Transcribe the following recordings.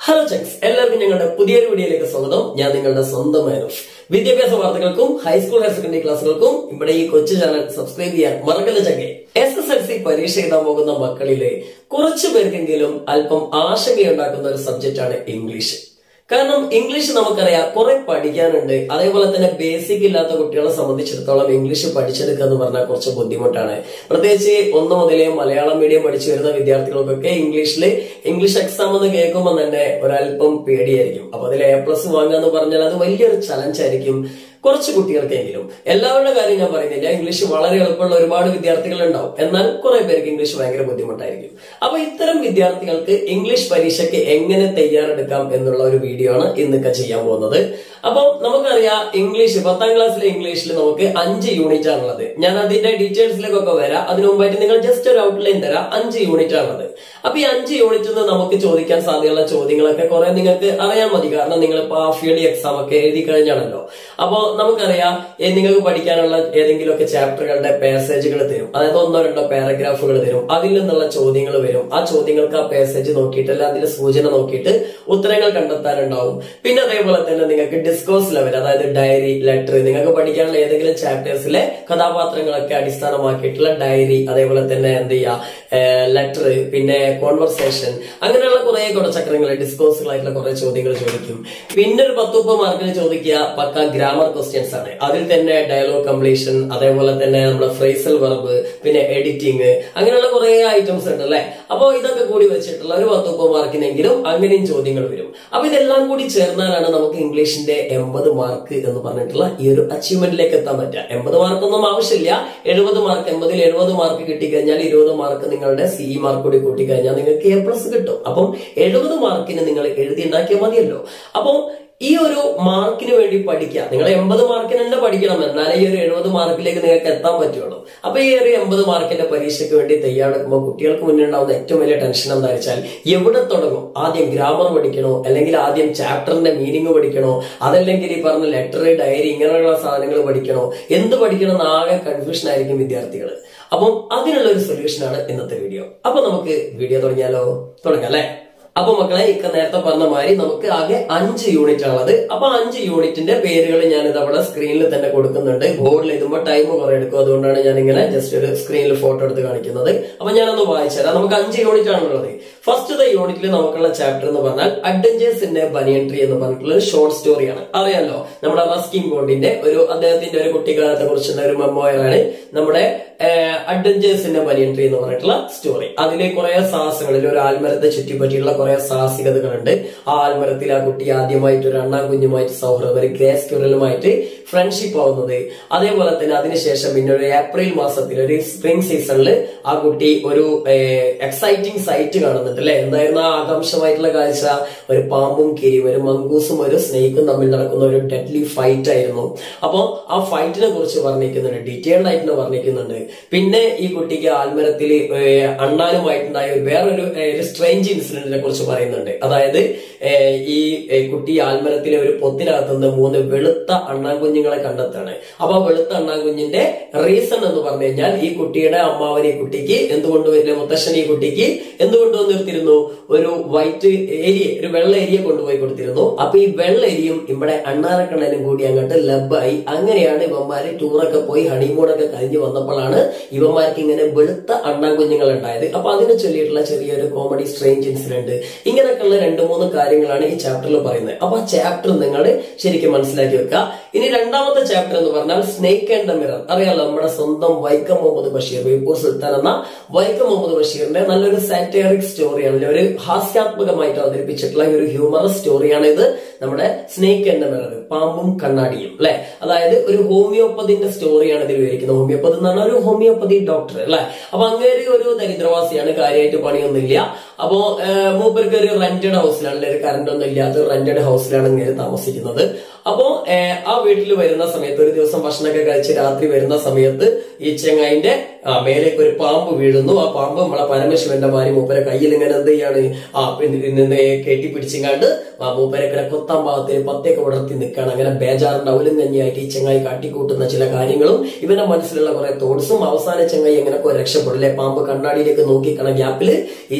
hello checks എല്ലാവർക്കും ഞങ്ങളുടെ പുതിയൊരു വീഡിയോയിലേക്ക് സ്വാഗതം ഞാൻ നിങ്ങളുടെ സ്വന്തം മാനുഷ് വിദ്യാഭ്യാസ വാർത്തകൾക്കും ഹൈസ്കൂൾ ഹയർ സെക്കൻഡറി ക്ലാസ്സുകൾക്കും ഇവിടെ ഈ കൊച്ചു ചാനൽ സബ്സ്ക്രൈബ് ചെയ്യാൻ മറക്കല്ല ചങ്ങെ എസ് എസ് എൽ സി പരീക്ഷ എഴുതാൻ പോകുന്ന മക്കളിലെ കുറച്ചു പേർക്കെങ്കിലും അല്പം ആശങ്കയുണ്ടാക്കുന്ന ഒരു സബ്ജക്റ്റാണ് ഇംഗ്ലീഷ് കാരണം ഇംഗ്ലീഷ് നമുക്കറിയാം കുറെ പഠിക്കാനുണ്ട് അതേപോലെ തന്നെ ബേസിക് ഇല്ലാത്ത കുട്ടികളെ സംബന്ധിച്ചിടത്തോളം ഇംഗ്ലീഷ് പഠിച്ചെടുക്കുക എന്ന് പറഞ്ഞാൽ കുറച്ച് ബുദ്ധിമുട്ടാണ് പ്രത്യേകിച്ച് ഒന്ന് മുതലേ മലയാളം മീഡിയം പഠിച്ചു വരുന്ന വിദ്യാർത്ഥികൾക്കൊക്കെ ഇംഗ്ലീഷിൽ ഇംഗ്ലീഷ് എക്സാം എന്ന് കേൾക്കുമ്പോൾ തന്നെ ഒരല്പം പേടിയായിരിക്കും അപ്പൊ അതിൽ എ പ്ലസ് വാങ്ങുക എന്ന് പറഞ്ഞാൽ അത് വലിയൊരു ചലഞ്ച് ആയിരിക്കും കുറച്ച് കുട്ടികൾക്കെങ്കിലും എല്ലാവരുടെ കാര്യം ഞാൻ പറയുന്നില്ല ഇംഗ്ലീഷ് വളരെ എളുപ്പമുള്ള ഒരുപാട് വിദ്യാർത്ഥികൾ ഉണ്ടാവും എന്നാൽ കുറെ പേർക്ക് ഇംഗ്ലീഷ് ഭയങ്കര ബുദ്ധിമുട്ടായിരിക്കും അപ്പൊ ഇത്തരം വിദ്യാർത്ഥികൾക്ക് ഇംഗ്ലീഷ് പരീക്ഷയ്ക്ക് എങ്ങനെ തയ്യാറെടുക്കാം എന്നുള്ള ഒരു വീഡിയോ ആണ് ഇന്നൊക്കെ ചെയ്യാൻ പോകുന്നത് അപ്പം നമുക്കറിയാം ഇംഗ്ലീഷ് പത്താം ക്ലാസ്സിലെ ഇംഗ്ലീഷിൽ നമുക്ക് അഞ്ച് യൂണിറ്റ് ആണുള്ളത് ഞാൻ അതിന്റെ ഡീറ്റെയിൽസിലേക്കൊക്കെ വരാം അതിനു മുമ്പായിട്ട് നിങ്ങൾ ജസ്റ്റ് ഒരു ഔട്ട്ലൈൻ തരാം അഞ്ച് യൂണിറ്റ് ആണുള്ളത് അപ്പൊ ഈ അഞ്ച് യൂണിറ്റിൽ നിന്ന് നമുക്ക് ചോദിക്കാൻ സാധ്യതയുള്ള ചോദ്യങ്ങളൊക്കെ കുറെ നിങ്ങൾക്ക് അറിയാൻ മതി കാരണം നിങ്ങൾ ഇപ്പൊ ഹാഫ് ഇയർലി എക്സാം ഒക്കെ എഴുതി കഴിഞ്ഞാണല്ലോ അപ്പോ നമുക്കറിയാം ഏ, നിങ്ങൾക്ക് പഠിക്കാനുള്ള ഏതെങ്കിലുമൊക്കെ ചാപ്റ്ററുകളുടെ പാസേജുകൾ തരും അതായത് ഒന്നോ രണ്ടോ പാരഗ്രാഫുകൾ തരും അതിൽ നിന്നുള്ള ചോദ്യങ്ങൾ വരും ആ ചോദ്യങ്ങൾക്ക് ആ പാസേജ് നോക്കിയിട്ട് അല്ല അതിന്റെ സൂചന നോക്കിയിട്ട് ഉത്തരങ്ങൾ കണ്ടെത്താനുണ്ടാവും പിന്നെ അതേപോലെ തന്നെ നിങ്ങൾക്ക് ഡിസ്കോസ് ലെവൽ അതായത് ഡയറി ലെറ്റർ നിങ്ങൾക്ക് പഠിക്കാനുള്ള ഏതെങ്കിലും ചാപ്റ്റേഴ്സിലെ കഥാപാത്രങ്ങളൊക്കെ അടിസ്ഥാനമാക്കിയിട്ടുള്ള ഡയറി അതേപോലെ തന്നെ എന്ത് ചെയ്യാ ലെറ്റർ പിന്നെ കോൺവെർസേഷൻ അങ്ങനെയുള്ള കുറെ കുടച്ചക്രങ്ങൾ ഡിസ്കോസുകളായിട്ടുള്ള കുറെ ചോദ്യങ്ങൾ ചോദിക്കും പിന്നെ ഒരു പത്ത് മുപ്പത് മാർക്കിന് ചോദിക്കുക പക്ക ഗ്രാമർ ക്വസ്റ്റ്യൻസ് ആണ് അതിൽ തന്നെ ഡയലോഗ് കംപ്ലീഷൻ അതേപോലെ തന്നെ നമ്മുടെ ഫ്രേസൽ വെർബ് പിന്നെ എഡിറ്റിംഗ് അങ്ങനെയുള്ള കുറെ ഐറ്റംസ് ഉണ്ട് അല്ലെ അപ്പോ ഇതൊക്കെ കൂടി വെച്ചിട്ടുള്ള ഒരു പത്ത് മുപ്പത് മാർക്കിനെങ്കിലും അങ്ങനെയും ചോദ്യങ്ങൾ വരും അപ്പൊ ഇതെല്ലാം കൂടി ചേർന്നാലാണ് നമുക്ക് ഇംഗ്ലീഷിന്റെ എൺപത് മാർക്ക് എന്ന് പറഞ്ഞിട്ടുള്ള ഈ ഒരു അച്ചീവ്മെന്റിലേക്ക് എത്താൻ പറ്റുക എൺപത് മാർക്കൊന്നും ആവശ്യമില്ല എഴുപത് മാർക്ക് എൺപതിൽ എഴുപത് മാർക്ക് കിട്ടിക്കഴിഞ്ഞാൽ ഇരുപത് മാർക്ക് നിങ്ങളുടെ സി മാർക്ക് കൂടി കൂട്ടിക്കഴിഞ്ഞാൽ നിങ്ങൾക്ക് എ പ്ലസ് കിട്ടും അപ്പം എഴുപത് മാർക്കിന് നിങ്ങൾ എഴുതി ഉണ്ടാക്കിയാൽ മതിയല്ലോ അപ്പം ഈ ഒരു മാർക്കിന് വേണ്ടി പഠിക്കുക നിങ്ങൾ എൺപത് മാർക്കിന് തന്നെ പഠിക്കണം എന്നാലേ ഈ ഒരു എഴുപത് മാർക്കിലേക്ക് നിങ്ങൾക്ക് എത്താൻ പറ്റുള്ളൂ അപ്പൊ ഈ ഒരു എൺപത് മാർക്കിന്റെ പരീക്ഷയ്ക്ക് വേണ്ടി തയ്യാറെടുക്കുമ്പോൾ കുട്ടികൾക്ക് മുന്നിൽ ഉണ്ടാവുന്ന ഏറ്റവും വലിയ ടെൻഷൻ എന്താ വെച്ചാൽ എവിടെ തുടങ്ങും ആദ്യം ഗ്രാമർ പഠിക്കണോ അല്ലെങ്കിൽ ആദ്യം ചാപ്റ്ററിന്റെ മീനിങ് പഠിക്കണോ അതല്ലെങ്കിൽ ഈ പറഞ്ഞ ലെറ്റർ ഡയറി ഇങ്ങനെയുള്ള സാധനങ്ങൾ പഠിക്കണോ എന്ത് പഠിക്കണം എന്ന് ആകെ കൺഫ്യൂഷൻ ആയിരിക്കും വിദ്യാർത്ഥികൾ അപ്പം അതിനുള്ള ഒരു സൊല്യൂഷനാണ് ഇന്നത്തെ വീഡിയോ അപ്പൊ നമുക്ക് വീഡിയോ തുടങ്ങിയാലോ തുടങ്ങാം അല്ലേ അപ്പൊ മക്കളെ ഇക്ക നേരത്തെ പറഞ്ഞ മാതിരി നമുക്ക് ആകെ അഞ്ച് യൂണിറ്റ് ഉള്ളത് അപ്പൊ അഞ്ച് യൂണിറ്റിന്റെ പേരുകൾ ഞാൻ ഇത് അവിടെ സ്ക്രീനിൽ തന്നെ കൊടുക്കുന്നുണ്ട് ബോർഡിൽ എഴുതുമ്പോൾ ടൈം കുറെ എടുക്കും അതുകൊണ്ടാണ് ഞാൻ ഇങ്ങനെ ജസ്റ്റ് ഒരു സ്ക്രീനിൽ ഫോട്ടോ എടുത്ത് കാണിക്കുന്നത് അപ്പൊ ഞാനൊന്ന് വായിച്ചുതരാം നമുക്ക് അഞ്ച് യൂണിറ്റ് ആണുള്ളത് ഫസ്റ്റ് യൂണിറ്റിൽ നമുക്കുള്ള ചാപ്റ്റർ എന്ന് പറഞ്ഞാൽ അഡ്വഞ്ചേഴ്സ് ഇൻ എ ബനിയൻട്രി എന്ന് പറഞ്ഞിട്ടുള്ള ഒരു ഷോർട്ട് സ്റ്റോറിയാണ് അറിയാലോ നമ്മുടെ റസ്കിൻ ബോണ്ടിന്റെ ഒരു അദ്ദേഹത്തിന്റെ ഒരു കുട്ടിക്കാലത്തെ കുറിച്ചുള്ള ഒരു മെമ്മോയറാണ് നമ്മുടെ അഡ്വഞ്ചേഴ്സ് ഇൻ എ ബനിയൻട്രി എന്ന് പറഞ്ഞിട്ടുള്ള സ്റ്റോറി അതിലെ കുറെ സാഹസങ്ങളിൽ ഒരു ആൽമരത്തെ ചുറ്റിപ്പറ്റിയുള്ള കുറെ സാഹസികതകളുണ്ട് ആ ആൽമരത്തിൽ ആ കുട്ടി ആദ്യമായിട്ട് ഒരു അണ്ണാ കുഞ്ഞുമായിട്ട് സൗഹൃദം ഒരു ഗ്രേസ് ക്യൂറലുമായിട്ട് ഫ്രണ്ട്ഷിപ്പ് ആവുന്നത് അതേപോലെ തന്നെ അതിനുശേഷം പിന്നെ ഒരു ഏപ്രിൽ മാസത്തിൽ ഒരു സ്പ്രിംഗ് സീസണിൽ ആ കുട്ടി ഒരു എക്സൈറ്റിംഗ് സൈറ്റ് കാണുന്നുണ്ട് അല്ലെ എന്തായിരുന്നു ആ ആകാംക്ഷമായിട്ടുള്ള കാഴ്ച ഒരു പാമ്പും കിരിയും ഒരു മങ്കൂസും ഒരു സ്നേക്കും തമ്മിൽ നടക്കുന്ന ഒരു ഡെഡ്ലി ഫൈറ്റ് ആയിരുന്നു അപ്പോ ആ ഫൈറ്റിനെ കുറിച്ച് വർണ്ണിക്കുന്നുണ്ട് ഡീറ്റെയിൽഡ് ആയിട്ട് വർണ്ണിക്കുന്നുണ്ട് പിന്നെ ഈ കുട്ടിക്ക് ആൽമരത്തിൽ അണ്ണാനുമായിട്ടുണ്ടായ ഒരു വേറൊരു ഏ, ഒരു സ്ട്രേഞ്ച് ഇൻസിഡന്റിനെ കുറിച്ച് പറയുന്നുണ്ട് അതായത് ഏ, ഈ ഏ, കുട്ടി ആൽമരത്തിലെ ഒരു പൊത്തിനകത്തുനിന്ന് മൂന്ന് വെളുത്ത അണ്ണാൻകുഞ്ഞുങ്ങളെ കണ്ടെത്താണ് അപ്പൊ ആ വെളുത്ത അണ്ണാൻകുഞ്ഞിന്റെ റീസൺ എന്ന് പറഞ്ഞു കഴിഞ്ഞാൽ ഈ കുട്ടിയുടെ അമ്മാവൻ ഈ കുട്ടിക്ക് എന്തുകൊണ്ട് വരില്ല മുത്തശ്ശൻ ഈ കുട്ടിക്ക് എന്തുകൊണ്ട് നിർത്തിയിരുന്നു ഒരു വൈറ്റ് ഏരിയ ഒരു വെള്ള ഏരിയ കൊണ്ടുപോയി കൊടുത്തിരുന്നു അപ്പൊ ഈ വെള്ള ഏരിയയും ഇവിടെ അണ്ണാരക്കണ്ണനും കൂടി അങ്ങോട്ട് ലബായി അങ്ങനെയാണ് ഇവന്മാര് ടൂറൊക്കെ പോയി ഹണിമൂണൊക്കെ കഴിഞ്ഞ് വന്നപ്പോഴാണ് ഇവന്മാർക്ക് ഇങ്ങനെ വെളുത്ത അണ്ണാൻകുഞ്ഞുങ്ങൾ ഉണ്ടായത് അപ്പൊ അതിനെ ചൊല്ലിയിട്ടുള്ള ചെറിയൊരു കോമഡി സ്ട്രേഞ്ച് ഇൻസിഡന്റ് ഇങ്ങനെയൊക്കെയുള്ള രണ്ട് മൂന്ന് കാര്യങ്ങളാണ് ഈ ചാപ്റ്ററിൽ പറയുന്നത് അപ്പൊ ആ ചാപ്റ്റർ നിങ്ങൾ ശരിക്കും മനസ്സിലാക്കി വെക്കുക ഇനി രണ്ടാമത്തെ ചാപ്റ്റർ എന്ന് പറഞ്ഞാൽ സ്നേക്ക് ആൻഡ് ദ മിറർ അറിയാലോ നമ്മുടെ സ്വന്തം വൈക്കം മുഹമ്മദ് ബഷീർ ബേപ്പൂർ സുൽത്താൻ എന്ന വൈക്കം മുഹമ്മദ് ബഷീറിന്റെ നല്ലൊരു സാറ്ററിക് സ്റ്റോറിയാണ് ഒരു ഹാസ്യാത്മകമായിട്ട് അവതരിപ്പിച്ചിട്ടുള്ള ഒരു ഹ്യൂമറസ് സ്റ്റോറിയാണ് ഇത് നമ്മുടെ സ്നേക്ക് ആൻഡ് ദ മിറർ പാമ്പും കണ്ണാടിയും അല്ലെ അതായത് ഒരു ഹോമിയോപ്പതിന്റെ സ്റ്റോറിയാണ് ഇതിൽ വിവരിക്കുന്നത് ഹോമിയോപ്പതി എന്ന് പറഞ്ഞാൽ ഒരു ഹോമിയോപ്പതി ഡോക്ടർ അല്ലെ അപ്പൊ അങ്ങനെ ഒരു ദരിദ്രവാസിയാണ് കാര്യമായിട്ട് പണിയൊന്നുമില്ല അപ്പോ ഏഹ്, മൂപ്പർക്ക് ഒരു റെന്റഡ് ഹൗസിലാണ് ഒരു കറണ്ട് ഒന്നും ഇല്ലാത്ത ഒരു റെന്റഡ് ഹൗസിലാണ് ഇങ്ങനെ താമസിക്കുന്നത് അപ്പോ ഏഹ്, ആ വീട്ടിൽ വരുന്ന സമയത്ത് ഒരു ദിവസം ഭക്ഷണമൊക്കെ കഴിച്ച് രാത്രി വരുന്ന സമയത്ത് ഈ ചെങ്ങായിന്റെ ആ മേലേക്ക് ഒരു പാമ്പ് വീഴുന്നു ആ പാമ്പ് നമ്മളെ പരമശിവന്റെ മാരി മൂപ്പരെ കയ്യിൽ ഇങ്ങനെ എന്ത് ചെയ്യാണ് ആ പിന്നെ നിന്ന് കെട്ടി പിടിച്ചിങ്ങാണ്ട് ആ മൂപ്പരെ ഇങ്ങനെ കൊത്താൻ ഭാഗത്തിന് പത്തേക്ക് വിടർത്തി നിൽക്കുകയാണ് അങ്ങനെ ബേജാറിന്റെ അവലും കഞ്ഞിയായിട്ട് ഈ ചെങ്ങായി കാട്ടിക്കൂട്ടുന്ന ചില കാര്യങ്ങളും ഇവന്റെ മനസ്സിലുള്ള കുറെ തോട്ട്സും അവസാന ചെങ്ങായി എങ്ങനെയൊക്കെ രക്ഷപ്പെടില്ലേ പാമ്പ് കണ്ണാടിയിലേക്ക് നോക്കിക്കണ ഗ്യാപ്പില് ഈ ചെങ്ങായി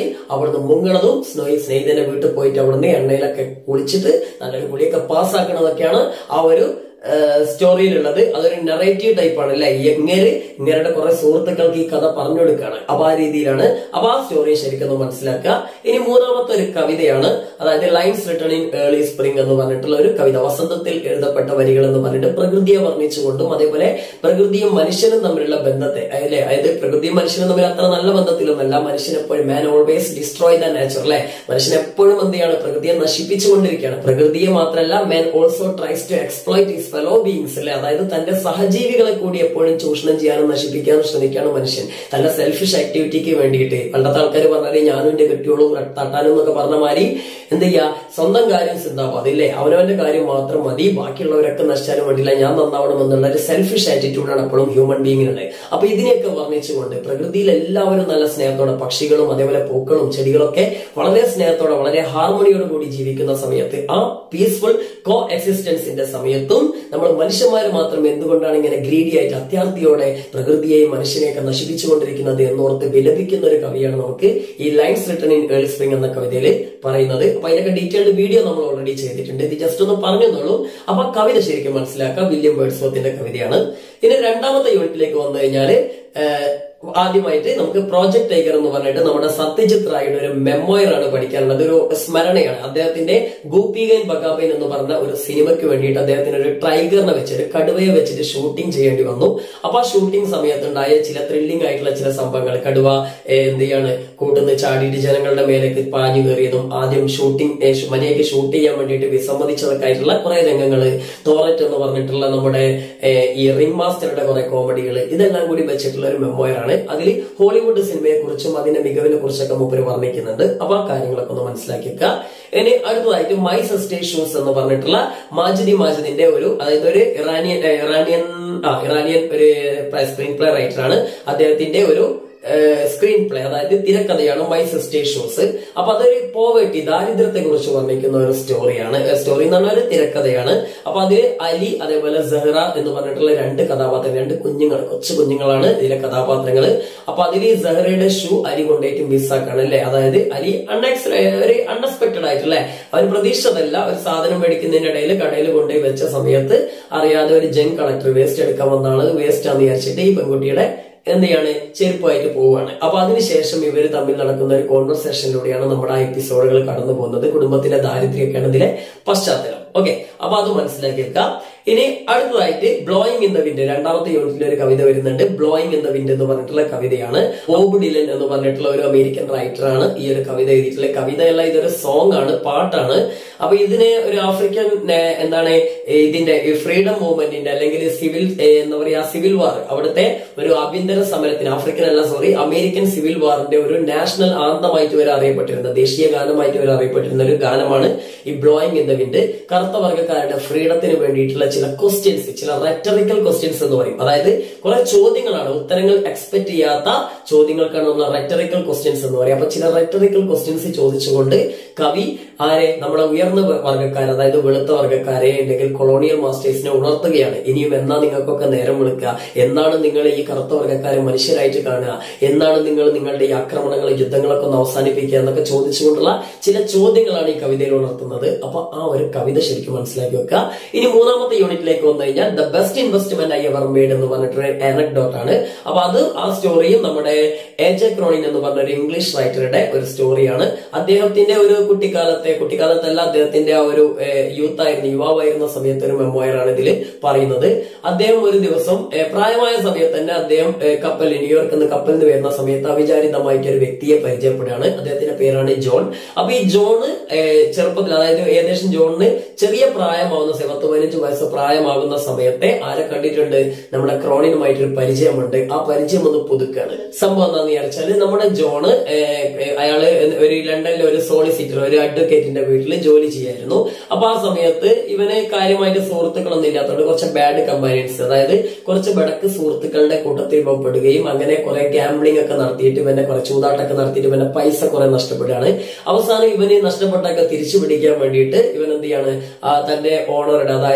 അവിടുന്ന് മുങ്ങണതും സ്നേഹി സ്നേഹിതന്റെ വീട്ടിൽ പോയിട്ട് അവിടുന്ന് എണ്ണയിലൊക്കെ കുളിച്ചിട്ട് നല്ലൊരു കുളിയൊക്കെ പാസ്സാക്കണതൊക്കെയാണ് ആ ഒരു സ്റ്റോറിയിലുള്ളത് അതൊരു നെറേറ്റീവ് ടൈപ്പ് ആണ് അല്ലെ എങ്ങനെ ഇങ്ങനെയുടെ കുറെ സുഹൃത്തുക്കൾക്ക് ഈ കഥ പറഞ്ഞു കൊടുക്കുകയാണ് അപ്പൊ ആ രീതിയിലാണ് അപ്പൊ ആ സ്റ്റോറി ശരിക്കും ഒന്ന് മനസ്സിലാക്കുക ഇനി മൂന്നാമത്തെ ഒരു കവിതയാണ് അതായത് lines return in early spring എന്ന് പറഞ്ഞിട്ടുള്ള ഒരു കവിത വസന്തത്തിൽ എഴുതപ്പെട്ട വരികൾ എന്ന് പറഞ്ഞിട്ട് പ്രകൃതിയെ വർണ്ണിച്ചുകൊണ്ടും അതേപോലെ പ്രകൃതിയും മനുഷ്യനും തമ്മിലുള്ള ബന്ധത്തെ അല്ലെ അതായത് പ്രകൃതിയും മനുഷ്യനും തമ്മിൽ അത്ര നല്ല ബന്ധത്തിലൊന്നല്ല മനുഷ്യൻ എപ്പോഴും man always destroy the nature അല്ലെ മനുഷ്യൻ എപ്പോഴും എന്ത് ചെയ്യാണ് പ്രകൃതിയെ നശിപ്പിച്ചുകൊണ്ടിരിക്കുകയാണ് പ്രകൃതിയെ മാത്രമല്ല man also tries to exploit his fellow beings അല്ലെ അതായത് തന്റെ സഹജീവികളെ കൂടി എപ്പോഴും ചൂഷണം ചെയ്യാനും നശിപ്പിക്കാനും ശ്രമിക്കുകയാണ് മനുഷ്യൻ തന്റെ സെൽഫിഷ് ആക്ടിവിറ്റിക്ക് വേണ്ടിയിട്ട് പണ്ടത്തെ ആൾക്കാർ പറഞ്ഞാല് ഞാനും എന്റെ കെട്ടിയോളും തട്ടാനും എന്നൊക്കെ പറഞ്ഞ മാതിരി എന്ത് ചെയ്യാ സ്വന്തം കാര്യം സിദ്ധാപാത് ഇല്ലേ അവനവന്റെ കാര്യം മാത്രം മതി ബാക്കിയുള്ളവരൊക്കെ നശിച്ചാലും വേണ്ടില്ല ഞാൻ നന്നാവണം എന്നുള്ള ഒരു സെൽഫിഷ് ആറ്റിറ്റ്യൂഡാണ് എപ്പോഴും ഹ്യൂമൻ ബീങ്ങിനുള്ളത് അപ്പൊ ഇതിനെയൊക്കെ വർണ്ണിച്ചുകൊണ്ട് പ്രകൃതിയിൽ എല്ലാവരും നല്ല സ്നേഹത്തോടെ പക്ഷികളും അതേപോലെ പൂക്കളും ചെടികളൊക്കെ വളരെ സ്നേഹത്തോടെ വളരെ ഹാർമണിയോട് കൂടി ജീവിക്കുന്ന സമയത്ത് ആ പീസ്ഫുൾ കോ എക്സിസ്റ്റൻസിന്റെ സമയത്തും നമ്മൾ മനുഷ്യന്മാർ മാത്രം എന്തുകൊണ്ടാണ് ഇങ്ങനെ ഗ്രീഡി ആയിട്ട് അത്യാർത്ഥിയോടെ പ്രകൃതിയെയും മനുഷ്യനെയൊക്കെ നശിപ്പിച്ചുകൊണ്ടിരിക്കുന്നത് എന്നോർത്ത് വിലപിക്കുന്ന ഒരു കവിയാണ് നമുക്ക് ഈ lines written in early spring എന്ന കവിതയിൽ പറയുന്നത് അപ്പൊ അതിനൊക്കെ ഡീറ്റെയിൽഡ് വീഡിയോ നമ്മൾ ഓൾറെഡി ചെയ്തിട്ടുണ്ട് ഇത് ജസ്റ്റ് ഒന്ന് പറഞ്ഞെന്നുള്ളൂ അപ്പൊ ആ കവിത ശരിക്കും മനസ്സിലാക്കാം വില്യം ബേർഡ്സ്വർത്തിന്റെ കവിതയാണ് ഇനി രണ്ടാമത്തെ യൂണിറ്റിലേക്ക് വന്നു കഴിഞ്ഞാല് ഏഹ്, ആദ്യമായിട്ട് നമുക്ക് പ്രോജക്ട് ടൈഗർ എന്ന് പറഞ്ഞിട്ട് നമ്മുടെ സത്യജിത് റായുടെ ഒരു മെമ്മോയർ ആണ് പഠിക്കാനുള്ളത് ഒരു സ്മരണയാണ് അദ്ദേഹത്തിന്റെ ഗോപികൻ ബഗാബൈൻ എന്ന് പറഞ്ഞ ഒരു സിനിമയ്ക്ക് വേണ്ടിയിട്ട് അദ്ദേഹത്തിന് ഒരു ടൈഗറിനെ വെച്ചിട്ട് കടുവയെ വെച്ചിട്ട് ഷൂട്ടിംഗ് ചെയ്യേണ്ടി വന്നു അപ്പൊ ആ ഷൂട്ടിംഗ് സമയത്തുണ്ടായ ചില ത്രില്ലിംഗ് ആയിട്ടുള്ള ചില സംഭവങ്ങൾ കടുവ ഏഹ്, എന്ത് ചെയ്യാണ് കൂട്ടുന്ന ചാടിയിട്ട് ജനങ്ങളുടെ മേലേക്ക് പാഞ്ഞു കയറിയതും ആദ്യം ഷൂട്ടിംഗ് മനിയൊക്കെ ഷൂട്ട് ചെയ്യാൻ വേണ്ടിയിട്ട് വിസമ്മതിച്ചതൊക്കെ ആയിട്ടുള്ള കുറെ രംഗങ്ങള് തോററ്റ് എന്ന് പറഞ്ഞിട്ടുള്ള നമ്മുടെ ഏഹ്, ഈ റിംഗ് മാസ്റ്ററുടെ കുറെ കോമഡികൾ ഇതെല്ലാം കൂടി വെച്ചിട്ടുള്ള ഒരു മെമ്മോയർ ആണ് അതിൽ ഹോളിവുഡ് സിനിമയെ കുറിച്ചും അതിന്റെ മികവിനെ കുറിച്ചൊക്കെ മൂപ്പര് വർണ്ണിക്കുന്നുണ്ട് അപ്പൊ ആ കാര്യങ്ങളൊക്കെ ഒന്ന് മനസ്സിലാക്കി വെക്കുക ഇനി അടുത്തതായിട്ട് മൈ സിസ്റ്റേ ഷൂസ് എന്ന് പറഞ്ഞിട്ടുള്ള മാജിദി മാജിദിന്റെ ഒരു അതായത് ഒരു ഇറാനിയൻ ഏഹ്, ഇറാനിയൻ ആ ഇറാനിയൻ ഒരു സ്ക്രീൻ പ്ലേ റൈറ്റർ ആണ് അദ്ദേഹത്തിന്റെ ഒരു സ്ക്രീൻ പ്ലേ അതായത് തിരക്കഥയാണ് മൈ സിസ്റ്റേ ഷോസ് അപ്പൊ അതൊരു പോവേട്ടി ദാരിദ്ര്യത്തെ കുറിച്ച് വർണ്ണിക്കുന്ന ഒരു സ്റ്റോറിയാണ് സ്റ്റോറി എന്ന് പറഞ്ഞാൽ ഒരു തിരക്കഥയാണ് അപ്പൊ അതിൽ അലി അതേപോലെ സെഹ്റ എന്ന് പറഞ്ഞിട്ടുള്ള രണ്ട് കഥാപാത്രങ്ങൾ രണ്ട് കുഞ്ഞുങ്ങൾ കൊച്ചു കുഞ്ഞുങ്ങളാണ് ഇതിലെ കഥാപാത്രങ്ങൾ അപ്പൊ അതിൽ ഈ സെഹ്റയുടെ ഷൂ അലി കൊണ്ടുപോയിട്ട് മിസ്സാക്കാണ് അല്ലെ അതായത് അലി അൺഎക്സ് ഒരു അൺഎക്സ്പെക്ടഡ് ആയിട്ടല്ലേ അവൻ പ്രതീക്ഷിച്ചതല്ല ഒരു സാധനം മേടിക്കുന്നതിനിടയിൽ കടയിൽ കൊണ്ടുപോയി വെച്ച സമയത്ത് അറിയാതെ ഒരു ജൻ കളക്ടർ വേസ്റ്റ് എടുക്കാൻ വന്നാണ് വേസ്റ്റ് ആണെന്ന് വിചാരിച്ചിട്ട് ഈ പെൺകുട്ടിയുടെ എന്ത് ചെയ്യാണ് ചെരുപ്പായിട്ട് പോവുകയാണ് അപ്പൊ അതിനുശേഷം ഇവർ തമ്മിൽ നടക്കുന്ന ഒരു കോൺവെർസേഷനിലൂടെയാണ് നമ്മുടെ ആ എപ്പിസോഡുകൾ കടന്നു പോകുന്നത് കുടുംബത്തിലെ ദാരിദ്ര്യമൊക്കെയാണ് ഇതിലെ പശ്ചാത്തലം ഓക്കെ അപ്പൊ അത് മനസ്സിലാക്കി വെക്കാം ഇനി അടുത്തതായിട്ട് ബ്ലോയിങ് ഇൻ ദ വിൻഡ് രണ്ടാമത്തെ യൂണിറ്റിൽ ഒരു കവിത വരുന്നുണ്ട് ബ്ലോയിങ് ഇൻ ദ വിൻഡ് എന്ന് പറഞ്ഞിട്ടുള്ള കവിതയാണ് ബോബ് ഡിലൻ എന്ന് പറഞ്ഞിട്ടുള്ള ഒരു അമേരിക്കൻ റൈറ്റർ ആണ് ഈ ഒരു കവിത എഴുതിയിട്ടുള്ള കവിതയല്ല ഇതൊരു സോങ് ആണ് പാട്ടാണ് അപ്പൊ ഇതിന് ഒരു ആഫ്രിക്കൻ ഏഹ്, എന്താണ് ഇതിന്റെ ഫ്രീഡം മൂവ്മെന്റിന്റെ അല്ലെങ്കിൽ സിവിൽ ഏഹ്, എന്താ പറയാ സിവിൽ വാർ അവിടുത്തെ ഒരു ആഭ്യന്തര സമരത്തിന് ആഫ്രിക്കൻ അല്ല സോറി അമേരിക്കൻ സിവിൽ വാറിന്റെ ഒരു നാഷണൽ ആന്തമായിട്ട് വരെ അറിയപ്പെട്ടിരുന്ന ദേശീയ ഗാനമായിട്ട് വരെ അറിയപ്പെട്ടിരുന്ന ഒരു ഗാനമാണ് ഈ ബ്ലോയിങ് ഇൻ ദ വിൻഡ് കറുത്ത വർഗ്ഗക്കാരുടെ ഫ്രീഡത്തിന് വേണ്ടിയിട്ടുള്ള ചില ക്വസ്റ്റ്യൻസ് ചില റെറ്ററിക്കൽ ക്വസ്റ്റ്യൻസ് എന്ന് പറയും അതായത് കുറെ ചോദ്യങ്ങളാണ് ഉത്തരങ്ങൾ എക്സ്പെക്ട് ചെയ്യാത്ത ചോദ്യങ്ങൾക്കാണ് നമ്മൾ റെറ്ററിക്കൽ ക്വസ്റ്റ്യൻസ് എന്ന് പറയും അപ്പൊ ചില റെറ്ററിക്കൽ ക്വസ്റ്റ്യൻസ് ചോദിച്ചുകൊണ്ട് കവി ആരെ നമ്മുടെ ഉയർന്ന വർഗ്ഗക്കാരെ അതായത് വെളുത്ത വർഗ്ഗക്കാരെ അല്ലെങ്കിൽ കൊളോണിയൽ മാസ്റ്റേഴ്സിനെ ഉണർത്തുകയാണ് ഇനിയും എന്നാ നിങ്ങൾക്കൊക്കെ നേരം വിളിക്കുക എന്നാണ് നിങ്ങൾ ഈ കറുത്ത വർഗ്ഗക്കാരെ മനുഷ്യരായിട്ട് കാണുക എന്നാണ് നിങ്ങൾ നിങ്ങളുടെ ഈ ആക്രമണങ്ങൾ യുദ്ധങ്ങളൊക്കെ ഒന്ന് അവസാനിപ്പിക്കുക എന്നൊക്കെ ചോദിച്ചുകൊണ്ടുള്ള ചില ചോദ്യങ്ങളാണ് ഈ കവിതയിൽ ഉണർത്തുന്നത് അപ്പൊ ആ ഒരു കവിത ശരിക്കും മനസ്സിലാക്കി വെക്കുക ഇനി മൂന്നാമത്തെ യൂണിറ്റിലേക്ക് വന്നു കഴിഞ്ഞാൽ the best investment I ever made എന്ന് പറഞ്ഞിട്ടൊരു anecdote ആണ് അപ്പൊ അത് ആ സ്റ്റോറിയും നമ്മുടെ എ ജെ ക്രോണിൻ എന്ന് പറഞ്ഞ ഒരു ഇംഗ്ലീഷ് റൈറ്ററുടെ ഒരു സ്റ്റോറിയാണ് അദ്ദേഹത്തിന്റെ ഒരു കുട്ടിക്കാലത്തെ കുട്ടിക്കാലത്തല്ല അദ്ദേഹത്തിന്റെ ആ ഒരു യൂത്ത് ആയിരുന്നു യുവാവായിരുന്ന സമയത്ത് ഒരു മെമ്മോയർ ആണ് ഇതിൽ പറയുന്നത് അദ്ദേഹം ഒരു ദിവസം ഏഹ്, പ്രായമായ സമയത്ത് തന്നെ അദ്ദേഹം ഏഹ്, കപ്പലിൽ ന്യൂയോർക്ക് നിന്ന് കപ്പലിൽ നിന്ന് വരുന്ന സമയത്ത് അവിചാരിതമായിട്ട് ഒരു വ്യക്തിയെ പരിചയപ്പെടുകയാണ് അദ്ദേഹത്തിന്റെ പേരാണ് ജോൺ അപ്പൊ ഈ ജോണ് ഏഹ്, ചെറുപ്പത്തിൽ അതായത് ഏകദേശം ജോണിന് ചെറിയ പ്രായമാവുന്ന സമയം പത്ത് പതിനഞ്ച് വയസ്സ് പ്രായമാകുന്ന സമയത്തെ ആരെ കണ്ടിട്ടുണ്ട് നമ്മുടെ ക്രോണിനുമായിട്ട് ഒരു പരിചയമുണ്ട് ആ പരിചയം ഒന്ന് പുതുക്കാണ് സംഭവം എന്താന്ന് വിചാരിച്ചാല് നമ്മുടെ ജോണ് ഏഹ്, ഏഹ്, അയാള് ഒരു ലണ്ടനിലെ ഒരു സോളിസിറ്റർ ഒരു അഡ്വക്കേറ്റിന്റെ വീട്ടിൽ ജോലി ചെയ്യായിരുന്നു അപ്പൊ ആ സമയത്ത് ഇവന് കാര്യമായിട്ട് സുഹൃത്തുക്കളൊന്നും ഇല്ലാത്തതുകൊണ്ട് കുറച്ച് ബാഡ് കമ്പാനിയൻസ് അതായത് കുറച്ച് ബടക്ക് സുഹൃത്തുക്കളുടെ കൂട്ടത്തിൽ ഇവൻ പെടുകയും അങ്ങനെ കുറെ ഗാംബ്ലിംഗ് ഒക്കെ നടത്തിയിട്ട് ഇവനെ കുറെ ചൂതാട്ടൊക്കെ നടത്തിയിട്ട് ഇവന്റെ പൈസ കുറെ നഷ്ടപ്പെടുകയാണ് അവസാനം ഇവന് നഷ്ടപ്പെട്ടൊക്കെ തിരിച്ചു പിടിക്കാൻ വേണ്ടിയിട്ട് ഇവൻ എന്ത് ചെയ്യാണ് ആ തന്റെ ഓണറുടെ അതായത് ആ വക്കീൽ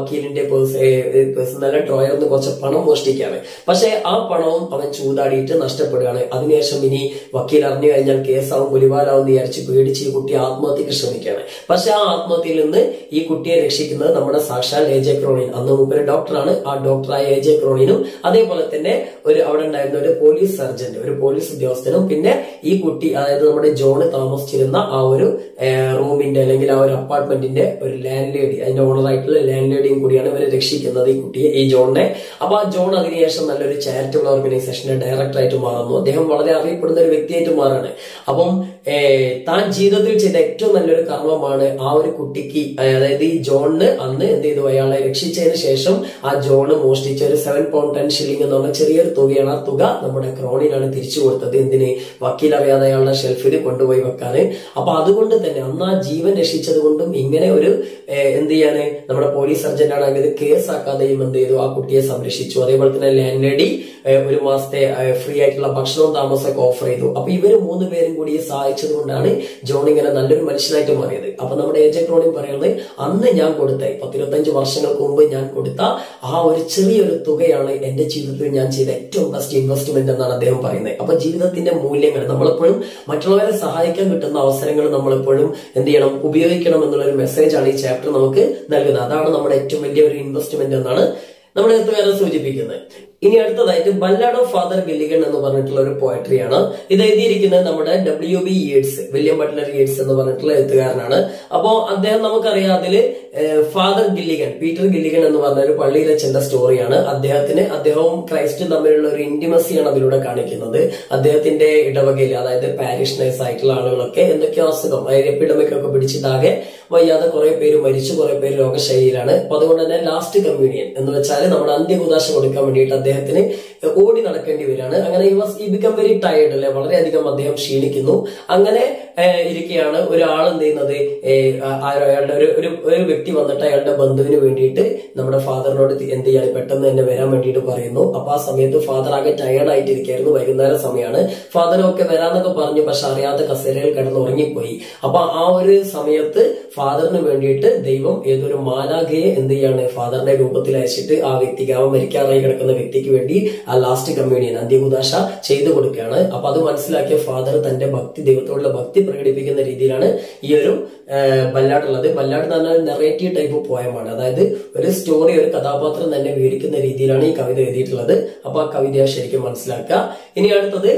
വക്കീലിന്റെ പേഴ്സണൽ ഡ്രോയർ നിന്ന് കുറച്ച് പണം മോഷ്ടിക്കുകയാണ് പക്ഷെ ആ പണവും അവൻ ചൂതാടിയിട്ട് നഷ്ടപ്പെടുകയാണ് അതിനുശേഷം ഇനി വക്കീൽ അറിഞ്ഞു കഴിഞ്ഞാൽ കേസാവും പുലിവാലാവും എന്ന് വിചാരിച്ച് പേടിച്ച് ഈ കുട്ടി ആത്മഹത്യക്ക് ശ്രമിക്കുകയാണ് പക്ഷെ ആ ആത്മഹത്യയിൽ നിന്ന് ഈ കുട്ടിയെ രക്ഷിക്കുന്നത് നമ്മുടെ സാക്ഷാൽ എ ജെ ക്രോണിൻ അന്ന് മുമ്പ് ഡോക്ടറാണ് ആ ഡോക്ടറായ എ ജെ ക്രോണിനും അതേപോലെ തന്നെ ഒരു അവിടെ ഉണ്ടായിരുന്ന ഒരു പോലീസ് സർജന്റ് ഒരു പോലീസ് ഉദ്യോഗസ്ഥനും പിന്നെ ഈ കുട്ടി അതായത് നമ്മുടെ ജോണ് താമസിച്ചിരുന്ന ആ ഒരു ഏഹ്, റൂമിന്റെ അല്ലെങ്കിൽ ആ ഒരു അപ്പാർട്ട്മെന്റിന്റെ ഒരു ലാൻഡ് ലേഡി അതിന്റെ ഓണറായിട്ടുള്ള ലാൻഡ് ലേഡിയും കൂടിയാണ് ഇവരെ രക്ഷിക്കുന്നത് ഈ കുട്ടിയെ ഈ ജോണിനെ അപ്പൊ ആ ജോൺ അതിനുശേഷം നല്ലൊരു ചാരിറ്റബിൾ ഓർഗനൈസേഷന്റെ ഡയറക്ടറായിട്ട് മാറുന്നു അദ്ദേഹം വളരെ അറിയപ്പെടുന്ന ഒരു വ്യക്തിയായിട്ട് മാറാണ് അപ്പം ഏഹ്, താൻ ജീവിതത്തിൽ ചെയ്ത ഏറ്റവും നല്ലൊരു കർമ്മമാണ് ആ ഒരു കുട്ടിക്ക് ഏഹ്, അതായത് ഈ ജോണിന് അന്ന് എന്ത് ചെയ്തു അയാളെ രക്ഷിച്ചതിന് ശേഷം ആ ജോണ് മോഷ്ടിച്ച ഒരു സെവൻ പൗണ്ട് ടെൻ ഷില്ലിംഗ് എന്ന് പറഞ്ഞ ചെറിയൊരു തുകയാണ് ആ തുക നമ്മുടെ ക്രോണിനാണ് തിരിച്ചു കൊടുത്തത് എന്തിന് വക്കീൽ അറിയാതെ അയാളുടെ ഷെൽഫിൽ കൊണ്ടുപോയി വെക്കാന് അപ്പൊ അതുകൊണ്ട് തന്നെ അന്ന് ആ ജീവൻ രക്ഷിച്ചത് കൊണ്ടും ഇങ്ങനെ ഒരു ഏഹ്, എന്ത് ചെയ്യാണ് നമ്മുടെ പോലീസ് സർജന്റ് ആണെങ്കിൽ കേസാക്കാതെയും എന്ത് ചെയ്തു ആ കുട്ടിയെ സംരക്ഷിച്ചു അതേപോലെ തന്നെ ലാൻഡ് ലേഡി ഒരു മാസത്തെ ഫ്രീ ആയിട്ടുള്ള ഭക്ഷണവും താമസമൊക്കെ ഓഫർ ചെയ്തു അപ്പൊ ഇവര് മൂന്ന് പേരും കൂടി സഹായിച്ചത് കൊണ്ടാണ് ജോൺ ഇങ്ങനെ നല്ലൊരു മനുഷ്യനായിട്ട് മാറിയത് അപ്പൊ നമ്മുടെ ഏജെ ക്രോണിൻ പറയുന്നത് അന്ന് ഞാൻ കൊടുത്ത പത്തിരുപത്തഞ്ച് വർഷങ്ങൾക്ക് മുമ്പ് ഞാൻ കൊടുത്ത ആ ഒരു ചെറിയൊരു തുകയാണ് എന്റെ ജീവിതത്തിൽ ഞാൻ ചെയ്ത ഏറ്റവും ബെസ്റ്റ് ഇൻവെസ്റ്റ്മെന്റ് എന്നാണ് അദ്ദേഹം പറയുന്നത് അപ്പൊ ജീവിതത്തിന്റെ മൂല്യങ്ങൾ നമ്മളെപ്പോഴും മറ്റുള്ളവരെ സഹായിക്കാൻ കിട്ടുന്ന അവസരങ്ങൾ നമ്മളെപ്പോഴും എന്ത് ചെയ്യണം ഉപയോഗിക്കണം എന്നുള്ള ഒരു മെസ്സേജ് ആണ് ഈ ചാപ്റ്റർ നമുക്ക് നൽകുന്നത് അതാണ് നമ്മുടെ ഏറ്റവും വലിയ ഒരു ഇൻവെസ്റ്റ്മെന്റ് എന്നാണ് നമ്മുടെ എഴുത്തുകാരൻ സൂചിപ്പിക്കുന്നത് ഇനി അടുത്തതായിട്ട് ബല്ലാഡ് ഓഫ് ഫാദർ ഗില്ലിഗൺ എന്ന് പറഞ്ഞിട്ടുള്ള ഒരു പോയട്രിയാണ് ഇത് എഴുതിയിരിക്കുന്നത് നമ്മുടെ W B Yeats William Butler Yeats എന്ന് പറഞ്ഞിട്ടുള്ള എഴുത്തുകാരനാണ് അപ്പോ അദ്ദേഹം നമുക്കറിയാം അതില് ഫാദർ ഗില്ലിഗൺ പീറ്റർ ഗില്ലിഗൺ എന്ന് പറഞ്ഞ ഒരു പള്ളിയിലച്ഛന്റെ സ്റ്റോറിയാണ് അദ്ദേഹത്തിന് അദ്ദേഹവും ക്രൈസ്റ്റും തമ്മിലുള്ള ഒരു ഇന്റിമസിയാണ് അതിലൂടെ കാണിക്കുന്നത് അദ്ദേഹത്തിന്റെ ഇടവകയിൽ അതായത് പാരിഷ് നൈസ് ആയിട്ടുള്ള ആളുകളൊക്കെ എന്തൊക്കെയോ അസുഖം അതായത് എപ്പിഡമിക് ഒക്കെ പിടിച്ചിട്ടാകെ വയ്യാതെ കുറെ പേര് മരിച്ചു കുറെ പേര് രോഗശൈലിയിലാണ് അപ്പൊ അതുകൊണ്ട് തന്നെ ലാസ്റ്റ് കമ്മ്യൂണിയൻ എന്ന് വെച്ചാൽ നമ്മുടെ അന്ത്യകുദാശ കൊടുക്കാൻ വേണ്ടിയിട്ട് അദ്ദേഹത്തിന് ഓടി നടക്കേണ്ടി വരികയാണ് അങ്ങനെ ഈ വാസ് ഈ ബിക്കം വെരി ടയർഡ് അല്ലെ വളരെയധികം അദ്ദേഹം ക്ഷീണിക്കുന്നു അങ്ങനെ ഏഹ്, ഇരിക്കുകയാണ് ഒരാൾ എന്ത് ചെയ്യുന്നത് ഏഹ്, ആ- ആ- അയാളുടെ ഒരു ഒരു ഒരു വ്യക്തി വന്നിട്ട് അയാളുടെ ബന്ധുവിന് വേണ്ടിയിട്ട് നമ്മുടെ ഫാദറിനോട് തി- എന്ത് ചെയ്യാണ് പെട്ടെന്ന് തന്നെ വരാൻ വേണ്ടിയിട്ട് പറയുന്നു അപ്പൊ ആ സമയത്ത് ഫാദർ ആകെ ടയർഡ് ആയിട്ടിരിക്കുകയായിരുന്നു വൈകുന്നേര സമയമാണ് ഫാദർ ഒക്കെ വരാന്നൊക്കെ പറഞ്ഞു പക്ഷെ അറിയാതെ കസേരയിൽ കിടന്ന് ഉറങ്ങിപ്പോയി അപ്പൊ ആ ഒരു സമയത്ത് ഫാദറിന് വേണ്ടിയിട്ട് ദൈവം ഏതൊരു മാലാഖയെ എന്ത് ചെയ്യാണ് ഫാദറിന്റെ രൂപത്തിൽ അയച്ചിട്ട് ആ വ്യക്തിക്ക് അവൻ മരിക്കാറായി കിടക്കുന്ന വ്യക്തിക്ക് വേണ്ടി ആ ലാസ്റ്റ് കമ്മ്യൂണിയൻ അന്ത്യകുദാശ ചെയ്തു കൊടുക്കുകയാണ് അപ്പൊ അത് മനസ്സിലാക്കിയ ഫാദർ തന്റെ ഭക്തി ദൈവത്തോടുള്ള ഭക്തി പ്രകടിപ്പിക്കുന്ന രീതിയിലാണ് ഈ ഒരു ബല്ലാഡ് ഉള്ളത് ബല്ലാഡ് എന്ന് പറഞ്ഞാൽ നെറേറ്റീവ് ടൈപ്പ് പോയമാണ് അതായത് ഒരു സ്റ്റോറി ഒരു കഥാപാത്രം തന്നെ വിവരിക്കുന്ന രീതിയിലാണ് ഈ കവിത എഴുതിയിട്ടുള്ളത് അപ്പൊ ആ കവിത ശരിക്കും മനസ്സിലാക്കുക ഇനി അടുത്തത്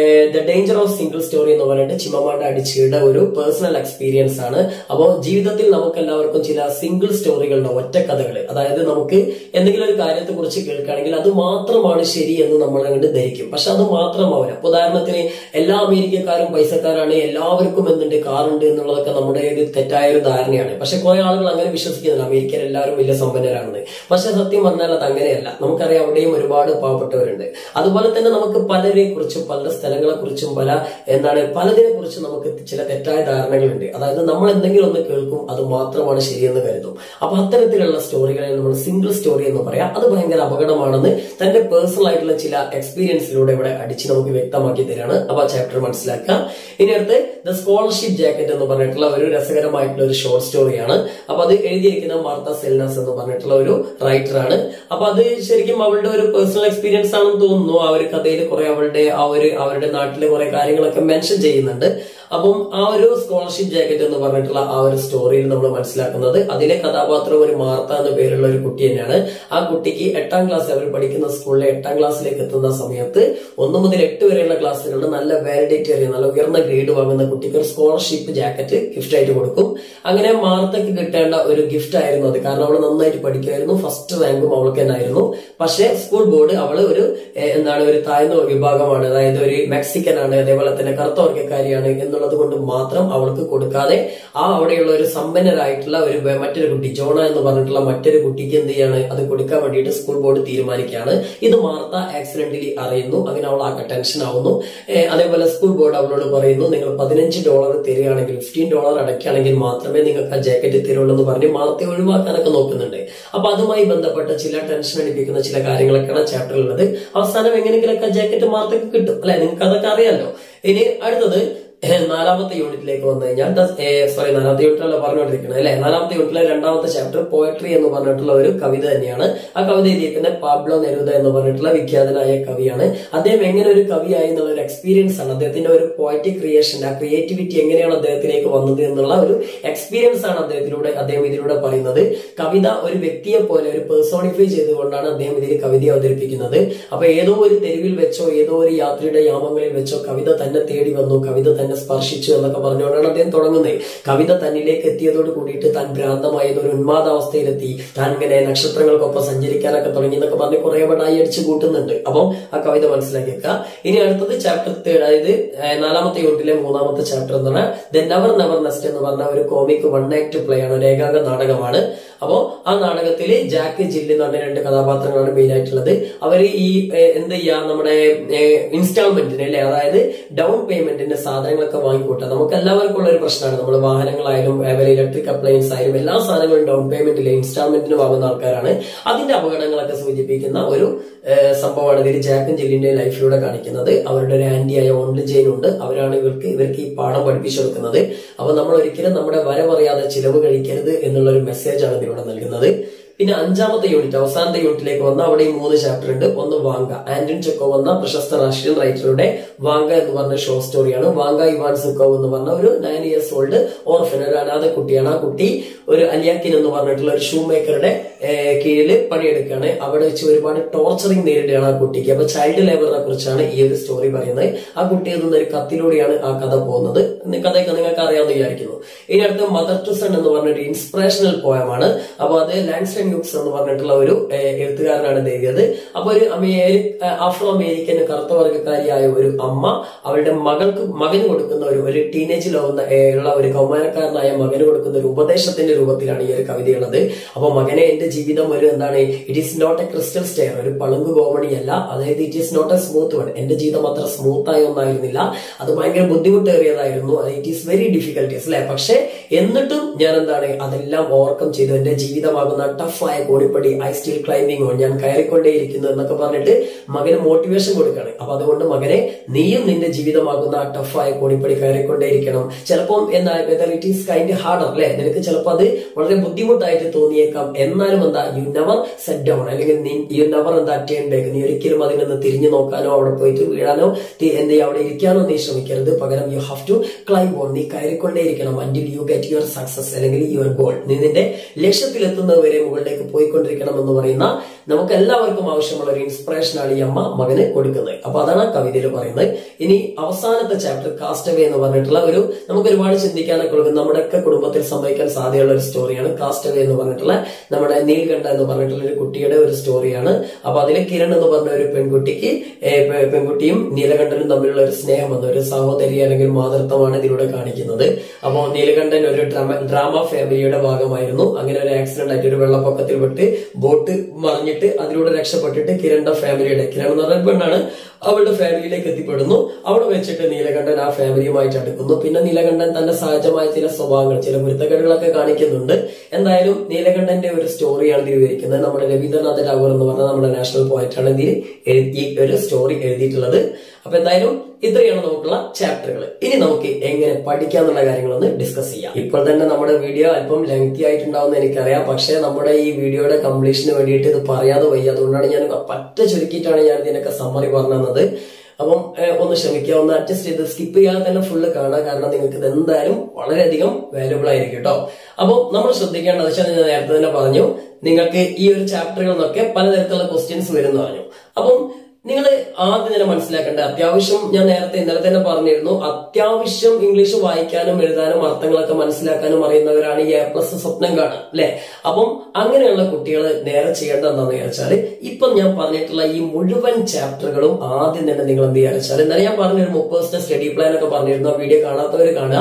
the danger of single story എന്ന് പറഞ്ഞിട്ട് ചിമ്മമാണ്ട അടിച്ചിയുടെ ഒരു പേഴ്സണൽ എക്സ്പീരിയൻസ് ആണ് അപ്പോൾ ജീവിതത്തിൽ നമുക്ക് എല്ലാവർക്കും ചില സിംഗിൾ സ്റ്റോറികളുടെ ഒറ്റ കഥകൾ അതായത് നമുക്ക് എന്തെങ്കിലും ഒരു കാര്യത്തെ കുറിച്ച് കേൾക്കുകയാണെങ്കിൽ അത് മാത്രമാണ് ശരി എന്ന് നമ്മൾ അങ്ങോട്ട് ധരിക്കും പക്ഷെ അത് മാത്രമാവില്ല അപ്പൊ ഉദാഹരണത്തിന് എല്ലാ അമേരിക്കക്കാരും പൈസക്കാരാണ് എല്ലാവർക്കും എന്തുണ്ട് കാറുണ്ട് എന്നുള്ളതൊക്കെ നമ്മുടെ ഒരു തെറ്റായ ഒരു ധാരണയാണ് പക്ഷെ കുറെ ആളുകൾ അങ്ങനെ വിശ്വസിക്കുന്നില്ല അമേരിക്കയിൽ എല്ലാവരും വലിയ സമ്പന്നരാണെന്ന് പക്ഷെ സത്യം പറഞ്ഞാൽ അത് അങ്ങനെയല്ല നമുക്കറിയാം അവിടെയും ഒരുപാട് പാവപ്പെട്ടവരുണ്ട് അതുപോലെ തന്നെ നമുക്ക് പലരെ കുറിച്ചും പല സ്ഥലങ്ങളെ കുറിച്ചും പല എന്താണ് പലതിനെ കുറിച്ചും നമുക്ക് ചില തെറ്റായ ധാരണകളുണ്ട് അതായത് നമ്മൾ എന്തെങ്കിലും ഒന്ന് കേൾക്കും അത് മാത്രമാണ് ശരിയെന്ന് കരുതും അപ്പൊ അത്തരത്തിലുള്ള സ്റ്റോറികളെ നമ്മൾ സിംഗിൾ സ്റ്റോറി എന്ന് പറയാം അത് ഭയങ്കര അപകടമാണെന്ന് തന്റെ പേഴ്സണൽ ആയിട്ടുള്ള ചില എക്സ്പീരിയൻസിലൂടെ ഇവിടെ അടിച്ച് നമുക്ക് വ്യക്തമാക്കി തരാണ് അപ്പൊ ആ ചാപ്റ്റർ മനസ്സിലാക്കാം ഇനി അടുത്ത് ദ സ്കോളർഷിപ്പ് ജാക്കറ്റ് എന്ന് പറഞ്ഞിട്ടുള്ള ഒരു രസകരമായിട്ടുള്ള ഒരു ഷോർട്ട് സ്റ്റോറിയാണ് അപ്പൊ അത് എഴുതിയിരിക്കുന്ന മാർത്ത സെൽനാസ് എന്ന് പറഞ്ഞിട്ടുള്ള ഒരു റൈറ്റർ ആണ് അപ്പൊ അത് ശരിക്കും അവളുടെ ഒരു പേഴ്സണൽ എക്സ്പീരിയൻസ് ആണെന്ന് തോന്നുന്നു ആ ഒരു കഥയിൽ കുറെ അവളുടെ ആ ഒരു അവരുടെ നാട്ടിലെ കുറെ കാര്യങ്ങളൊക്കെ മെൻഷൻ ചെയ്യുന്നുണ്ട് അപ്പം ആ ഒരു സ്കോളർഷിപ്പ് ജാക്കറ്റ് എന്ന് പറഞ്ഞിട്ടുള്ള ആ ഒരു സ്റ്റോറിയിൽ നമ്മൾ മനസ്സിലാക്കുന്നത് അതിലെ കഥാപാത്രം ഒരു മാർത്ത എന്ന പേരുള്ള ഒരു കുട്ടി തന്നെയാണ് ആ കുട്ടിക്ക് എട്ടാം ക്ലാസ് അവർ പഠിക്കുന്ന സ്കൂളിലെ എട്ടാം ക്ലാസ്സിലേക്ക് എത്തുന്ന സമയത്ത് ഒന്ന് മുതൽ എട്ട് വരെയുള്ള ക്ലാസ്സുകളിൽ നല്ല വാലിഡേറ്റ് അറിയ നല്ല ഉയർന്ന ഗ്രേഡ് വാങ്ങുന്ന കുട്ടിക്ക് ഒരു സ്കോളർഷിപ്പ് ജാക്കറ്റ് ഗിഫ്റ്റ് ആയിട്ട് കൊടുക്കും അങ്ങനെ മാർത്തക്ക് കിട്ടേണ്ട ഒരു ഗിഫ്റ്റ് ആയിരുന്നു അത് കാരണം അവൾ നന്നായിട്ട് പഠിക്കുമായിരുന്നു ഫസ്റ്റ് റാങ്കും അവൾക്ക് തന്നെ ആയിരുന്നു പക്ഷെ സ്കൂൾ ബോർഡ് അവള് ഒരു ഏഹ്, എന്താണ് ഒരു താഴ്ന്ന വിഭാഗമാണ് അതായത് ഒരു മെക്സിക്കൻ ആണ് അതേപോലെ തന്നെ കറുത്ത വർഗ്ഗക്കാരിയാണ് എന്നുള്ളത് കൊണ്ട് മാത്രം അവൾക്ക് കൊടുക്കാതെ ആ അവിടെയുള്ള ഒരു സമ്പന്നരായിട്ടുള്ള ഒരു വേ- മറ്റൊരു കുട്ടി ജോണ എന്ന് പറഞ്ഞിട്ടുള്ള മറ്റൊരു കുട്ടിക്ക് എന്ത് ചെയ്യാണ് അത് കൊടുക്കാൻ വേണ്ടിയിട്ട് സ്കൂൾ ബോർഡ് തീരുമാനിക്കുകയാണ് ഇത് മാർത്ത ആക്സിഡന്റലി അറിയുന്നു അങ്ങനെ അവൾ ആകെ ടെൻഷൻ ആവുന്നു ഏഹ്, അതേപോലെ സ്കൂൾ ബോർഡ് അവളോട് പറയുന്നു നിങ്ങൾ പതിനഞ്ച് ഡോളർ തരികയാണെങ്കിൽ ഫിഫ്റ്റീൻ ഡോളർ അടയ്ക്കുകയാണെങ്കിൽ മാത്രമേ നിങ്ങൾക്ക് ആ ജാക്കറ്റ് തരുള്ളൂ എന്ന് പറഞ്ഞ് മാർത്തയെ ഒഴിവാക്കാനൊക്കെ നോക്കുന്നുണ്ട് അപ്പൊ അതുമായി ബന്ധപ്പെട്ട ചില ടെൻഷൻ അടിപ്പിക്കുന്ന ചില കാര്യങ്ങളൊക്കെയാണ് ചാപ്റ്ററിലുള്ളത് അവസാനം എങ്ങനെയെങ്കിലൊക്കെ ജാക്കറ്റ് മാർത്തക്ക് കിട്ടും അല്ലെ നിങ്ങൾക്ക് അതൊക്കെ അറിയാലോ ഇനി അടുത്തത് ഏഹ്, നാലാമത്തെ യൂണിറ്റിലേക്ക് വന്നു കഴിഞ്ഞാൽ സോറി നാലാമത്തെ യൂണിറ്റിലല്ല പറഞ്ഞുകൊണ്ടിരിക്കുന്നത് അല്ലെ നാലാമത്തെ യൂണിറ്റിലെ രണ്ടാമത്തെ ചാപ്റ്റർ പോയട്രി എന്ന് പറഞ്ഞിട്ടുള്ള ഒരു കവിത തന്നെയാണ് ആ കവിത എഴുതിയിരിക്കുന്ന പാബ്ലോ നെരുദ എന്ന് പറഞ്ഞിട്ടുള്ള വിഖ്യാതനായ കവിയാണ് അദ്ദേഹം എങ്ങനെ ഒരു കവിയായി എന്നുള്ള ഒരു എക്സ്പീരിയൻസ് ആണ് അദ്ദേഹത്തിന്റെ ഒരു പോയറ്റിക് ക്രിയേഷൻ ആ ക്രിയേറ്റിവിറ്റി എങ്ങനെയാണ് അദ്ദേഹത്തിലേക്ക് വന്നത് എന്നുള്ള ഒരു എക്സ്പീരിയൻസ് ആണ് അദ്ദേഹത്തിലൂടെ അദ്ദേഹം ഇതിലൂടെ പറയുന്നത് കവിത ഒരു വ്യക്തിയെ പോലെ ഒരു പേഴ്സോണിഫൈ ചെയ്തുകൊണ്ടാണ് അദ്ദേഹം ഇതിൽ കവിത അവതരിപ്പിക്കുന്നത് അപ്പൊ ഏതോ ഒരു തെരുവിൽ വെച്ചോ ഏതോ ഒരു യാത്രയുടെ യാമങ്ങളിൽ വെച്ചോ കവിത തന്നെ തേടി വന്നു കവിത തന്നെ സ്പർശിച്ചു എന്നൊക്കെ പറഞ്ഞുകൊണ്ടാണ് അദ്ദേഹം തുടങ്ങുന്നത് കവിത തന്നിലേക്ക് എത്തിയതോട് കൂടിയിട്ട് താൻ ഭ്രാന്തമായത് ഒരു ഉന്മാദാവസ്ഥയിലെത്തി താൻ ഇങ്ങനെ നക്ഷത്രങ്ങൾക്കൊപ്പം സഞ്ചരിക്കാനൊക്കെ തുടങ്ങി എന്നൊക്കെ പറഞ്ഞ് കുറെ പടായി അടിച്ചു കൂട്ടുന്നുണ്ട് അപ്പം ആ കവിത മനസ്സിലാക്കി വെക്കുക ഇനി അടുത്തത് ചാപ്റ്റർ അതായത് ഏഹ്, നാലാമത്തെ യൂണിറ്റിലെ മൂന്നാമത്തെ ചാപ്റ്റർ എന്ന് പറഞ്ഞാൽ ദ നെവർ നെവർ നെസ്റ്റ് എന്ന് പറഞ്ഞ ഒരു കോമിക് വൺ ആക്ട് പ്ലേ ആണ് ഒരു ഏകാംഗ നാടകമാണ് അപ്പോ ആ നാടകത്തിൽ ജാക്ക് ജില്ല് എന്ന് പറഞ്ഞ രണ്ട് കഥാപാത്രങ്ങളാണ് മെയിൻ ആയിട്ടുള്ളത് അവർ ഈ ഏഹ്, എന്ത് ചെയ്യാ നമ്മുടെ ഇൻസ്റ്റാൾമെന്റിന് അല്ലെ അതായത് ഡൗൺ പേയ്മെന്റിന്റെ സാധനങ്ങളൊക്കെ വാങ്ങിക്കൂട്ടുക നമുക്ക് എല്ലാവർക്കും ഉള്ള ഒരു പ്രശ്നമാണ് നമ്മൾ വാഹനങ്ങളായാലും അതുപോലെ ഇലക്ട്രിക് അപ്ലയൻസ് ആയാലും എല്ലാ സാധനങ്ങളും ഡൗൺ പേയ്മെന്റിൽ ഇൻസ്റ്റാൾമെന്റിന് വാങ്ങുന്ന ആൾക്കാരാണ് അതിന്റെ അപകടങ്ങളൊക്കെ സൂചിപ്പിക്കുന്ന ഒരു ഏഹ്, സംഭവമാണ് ഇതിൽ ജാക്കും ജില്ലിന്റെ ലൈഫിലൂടെ കാണിക്കുന്നത് അവരുടെ ഒരു ആന്റിയായ ഓൺലി ജെയിൻ ഉണ്ട് അവരാണ് ഇവർക്ക് ഇവർക്ക് ഈ പാഠം പഠിപ്പിച്ചു കൊടുക്കുന്നത് അപ്പൊ നമ്മൾ ഒരിക്കലും നമ്മുടെ വരവറിയാതെ ചിലവ് കഴിക്കരുത് എന്നുള്ള ഒരു മെസ്സേജ് ആണ് ഇതിലൂടെ നൽകുന്നത് പിന്നെ അഞ്ചാമത്തെ യൂണിറ്റ് അവസാനത്തെ യൂണിറ്റിലേക്ക് വന്ന അവിടെ ഈ മൂന്ന് ചാപ്റ്റർ ഉണ്ട് ഒന്ന് വാങ്ക ആന്റൺ ചെക്കോവ് എന്ന പ്രശസ്ത റഷ്യൻ റൈറ്ററുടെ വാങ്ക എന്ന് പറഞ്ഞ ഷോ സ്റ്റോറിയാണ് വാങ്ക ഇവാൻ സുക്കോവ് എന്ന് പറഞ്ഞ ഒരു നയൻ ഇയേഴ്സ് ഓൾഡ് ഓർഫൻ ഒരു അനാഥ കുട്ടിയാണ് ആ കുട്ടി ഒരു അലിയാക്കിൻ എന്ന് പറഞ്ഞിട്ടുള്ള ഒരു ഷൂ മേക്കറുടെ കീഴിൽ പണിയെടുക്കുകയാണ് അവിടെ വെച്ച് ഒരുപാട് ടോർച്ചറിങ് നേരിടുകയാണ് ആ കുട്ടിക്ക് അപ്പൊ ചൈൽഡ് ലേബറിനെ കുറിച്ചാണ് ഈ ഒരു സ്റ്റോറി പറയുന്നത് ആ കുട്ടി എഴുതുന്ന ഒരു കത്തിലൂടെയാണ് ആ കഥ പോകുന്നത് ഇന്ന് കഥയൊക്കെ നിങ്ങൾക്ക് അറിയാമെന്ന് വിചാരിക്കുന്നു ഇനി അടുത്ത മദർ ടു സൺ എന്ന് പറഞ്ഞ ഒരു ഇൻസ്പിറേഷണൽ പോയമാണ് അപ്പൊ അത് ലാൻഡ്സ്റ്റൺ യൂക്സ് എന്ന് പറഞ്ഞിട്ടുള്ള ഒരു ഏഹ്, എഴുത്തുകാരനാണ് ഇത് എഴുതിയത് അപ്പൊ ഒരു അമേരി ആഫ്രോ അമേരിക്കൻ കറുത്ത വർഗ്ഗക്കാരിയായ ഒരു അമ്മ അവളുടെ മകൾക്ക് മകന് കൊടുക്കുന്ന ഒരു ഒരു ടീനേജിലാവുന്ന ഏഹ്, ഉള്ള ഒരു കൗമാരക്കാരനായ മകന് കൊടുക്കുന്ന ഒരു ഉപദേശത്തിന്റെ രൂപത്തിലാണ് ഈ ഒരു കവിതയുള്ളത് അപ്പൊ മകനെ എന്റെ ജീവിതം ഒരു എന്താണ് it is not a crystal stair ഒരു പളുങ്ക് ഗോമണിയല്ല അതായത് it is not a smooth one എന്റെ ജീവിതം അത്ര സ്മൂത്ത് ആയ ഒന്നായിരുന്നില്ല അത് ഭയങ്കര ബുദ്ധിമുട്ടേറിയതായിരുന്നു ഇറ്റ് ഈസ് വെരി ഡിഫിക്കൽട്ടീസ് അല്ലെ പക്ഷെ എന്നിട്ടും ഞാൻ എന്താണ് അതെല്ലാം ഓവർകം ചെയ്തു എന്റെ ജീവിതമാകുന്ന ടഫായ കോടിപ്പടി ഐ സ്റ്റിൽ ക്ലൈംബിംഗ് ഓൺ ഞാൻ കയറിക്കൊണ്ടേയിരിക്കുന്നു എന്നൊക്കെ പറഞ്ഞിട്ട് മകന് മോട്ടിവേഷൻ കൊടുക്കുകയാണ് അപ്പൊ അതുകൊണ്ട് മകനെ നീയും നിന്റെ ജീവിതമാകുന്ന ആ ടഫായ കോടിപ്പടി കയറിക്കൊണ്ടേയിരിക്കണം ചിലപ്പം എന്താ whether it is kind harder അല്ലെ നിനക്ക് ചിലപ്പോൾ അത് വളരെ ബുദ്ധിമുട്ടായിട്ട് തോന്നിയേക്കാം എന്നാലും എന്താ യു നെവർ സെറ്റ് ഡൗൺ അല്ലെങ്കിൽ യു നെവർ എന്താ ടേൺ ബാക്ക് നീ ഒരിക്കലും അതിനൊന്ന് തിരിഞ്ഞു നോക്കാനോ അവിടെ പോയിട്ട് വീഴാനോ തി- എന്ത് ചെയ്യാ, അവിടെ ഇരിക്കാനോ നീ ശ്രമിക്കരുത് പകരം you have to climb on നീ കയറിക്കൊണ്ടേയിരിക്കണം until you get your success അല്ലെങ്കിൽ യുവർ ഗോൾ നീ നിന്റെ ലക്ഷ്യത്തിലെത്തുന്നത് വരെ മുകളിലേക്ക് പോയിക്കൊണ്ടിരിക്കണം എന്ന് പറയുന്ന നമുക്ക് എല്ലാവർക്കും ആവശ്യമുള്ള ഒരു ഇൻസ്പിറേഷൻ ആണ് ഈ അമ്മ മകന് കൊടുക്കുന്നത് അപ്പൊ അതാണ് ആ കവിതയിൽ പറയുന്നത് ഇനി അവസാനത്തെ ചാപ്റ്റർ കാസ്റ്റവേ എന്ന് പറഞ്ഞിട്ടുള്ള ഒരു നമുക്ക് ഒരുപാട് ചിന്തിക്കാനൊക്കെ ഉള്ളത് നമ്മുടെയൊക്കെ കുടുംബത്തിൽ സംഭവിക്കാൻ സാധ്യതയുള്ള ഒരു സ്റ്റോറിയാണ് കാസ്റ്റവേ എന്ന് പറഞ്ഞിട്ടുള്ള നമ്മുടെ നീൽകണ്ഠ എന്ന് പറഞ്ഞിട്ടുള്ള ഒരു കുട്ടിയുടെ ഒരു സ്റ്റോറിയാണ് അപ്പൊ അതിൽ കിരൺ എന്ന് പറഞ്ഞ ഒരു പെൺകുട്ടിക്ക് ഏ, പെ- പെൺകുട്ടിയും നീലകണ്ഠനും തമ്മിലുള്ള ഒരു സ്നേഹം എന്ന ഒരു സഹോദരി അല്ലെങ്കിൽ മാതൃത്വമാണ് ഇതിലൂടെ കാണിക്കുന്നത് അപ്പോൾ നീലകണ്ഠൻ ഒരു ഡ്രാമ ഡ്രാമ ഫാമിലിയുടെ ഭാഗമായിരുന്നു അങ്ങനെ ഒരു ആക്സിഡന്റ് ആയിട്ട് ഒരു വെള്ളപ്പൊക്കത്തിൽ പെട്ട് ബോട്ട് മറിഞ്ഞിട്ട് അതിലൂടെ രക്ഷപ്പെട്ടിട്ട് കിരണിന്റെ ഫാമിലിയുടെ കിരൺ എന്ന് പറഞ്ഞ പെണ്ണാണ് അവളുടെ ഫാമിലിയിലേക്ക് എത്തിപ്പെടുന്നു അവിടെ വെച്ചിട്ട് നീലകണ്ഠൻ ആ ഫാമിലിയുമായിട്ട് അടുക്കുന്നു പിന്നെ നീലകണ്ഠൻ തന്റെ സഹജമായ ചില സ്വഭാവങ്ങൾ ചില വൃത്തകേടുകളൊക്കെ കാണിക്കുന്നുണ്ട് എന്തായാലും നീലകണ്ഠന്റെ ഒരു സ്റ്റോറിയാണ് ഇതിൽ വിവരിക്കുന്നത് നമ്മുടെ രവീന്ദ്രനാഥ ടാഗോർ എന്ന് പറഞ്ഞ നമ്മുടെ നാഷണൽ പോയറ്റാണ് ഇതിൽ എഴുതി- ഈ ഒരു സ്റ്റോറി എഴുതിയിട്ടുള്ളത് അപ്പൊ എന്തായാലും ഇത്രയാണ് നമുക്കുള്ള ചാപ്റ്ററുകൾ ഇനി നമുക്ക് എങ്ങനെ പഠിക്കാന്നുള്ള കാര്യങ്ങളൊന്ന് ഡിസ്കസ് ചെയ്യാം ഇപ്പോൾ തന്നെ നമ്മുടെ വീഡിയോ അല്പം ലെങ്തി ആയിട്ടുണ്ടാവുന്ന എനിക്കറിയാം പക്ഷേ നമ്മുടെ ഈ വീഡിയോയുടെ കംപ്ലീഷന് വേണ്ടിയിട്ട് ഇത് പറയാതെ വയ്യ അതുകൊണ്ടാണ് ഞാൻ പറ്റ ചുരുക്കിയിട്ടാണ് ഞാൻ ഇതിനൊക്കെ സമ്മറി പറഞ്ഞു തന്നത് അപ്പം ഏഹ്, ഒന്ന് ക്ഷമിക്കുക ഒന്ന് അഡ്ജസ്റ്റ് ചെയ്ത് സ്കിപ്പ് ചെയ്യാതെ തന്നെ ഫുള്ള് കാണാം കാരണം നിങ്ങൾക്ക് ഇത് എന്തായാലും വളരെയധികം വാല്യുബിൾ ആയിരിക്കും കേട്ടോ അപ്പോൾ നമ്മൾ ശ്രദ്ധിക്കേണ്ടത് വെച്ചാൽ ഞാൻ നേരത്തെ തന്നെ പറഞ്ഞു നിങ്ങൾക്ക് ഈ ഒരു ചാപ്റ്ററുകളിൽ നിന്നൊക്കെ പലതരത്തിലുള്ള ക്വസ്റ്റ്യൻസ് വരുന്നു പറഞ്ഞു അപ്പം നിങ്ങൾ ആദ്യം തന്നെ മനസ്സിലാക്കേണ്ട അത്യാവശ്യം ഞാൻ നേരത്തെ ഇന്നലെ തന്നെ പറഞ്ഞിരുന്നു അത്യാവശ്യം ഇംഗ്ലീഷ് വായിക്കാനും എഴുതാനും അർത്ഥങ്ങളൊക്കെ മനസ്സിലാക്കാനും അറിയുന്നവരാണ് ഈ എ പ്ലസ് സ്വപ്നം കാണുക അല്ലെ അപ്പം അങ്ങനെയുള്ള കുട്ടികൾ നേരെ ചെയ്യേണ്ടത് എന്താണെന്ന് വിചാരിച്ചാൽ ഇപ്പം ഞാൻ പറഞ്ഞിട്ടുള്ള ഈ മുഴുവൻ ചാപ്റ്ററുകളും ആദ്യം തന്നെ നിങ്ങൾ എന്ത് ചെയ്യുക വെച്ചാൽ ഇന്നലെ ഞാൻ പറഞ്ഞൊരു മുപ്പത് ദിവസത്തെ സ്റ്റഡി പ്ലാൻ ഒക്കെ പറഞ്ഞിരുന്നു ആ വീഡിയോ കാണാത്തവർ കാണുക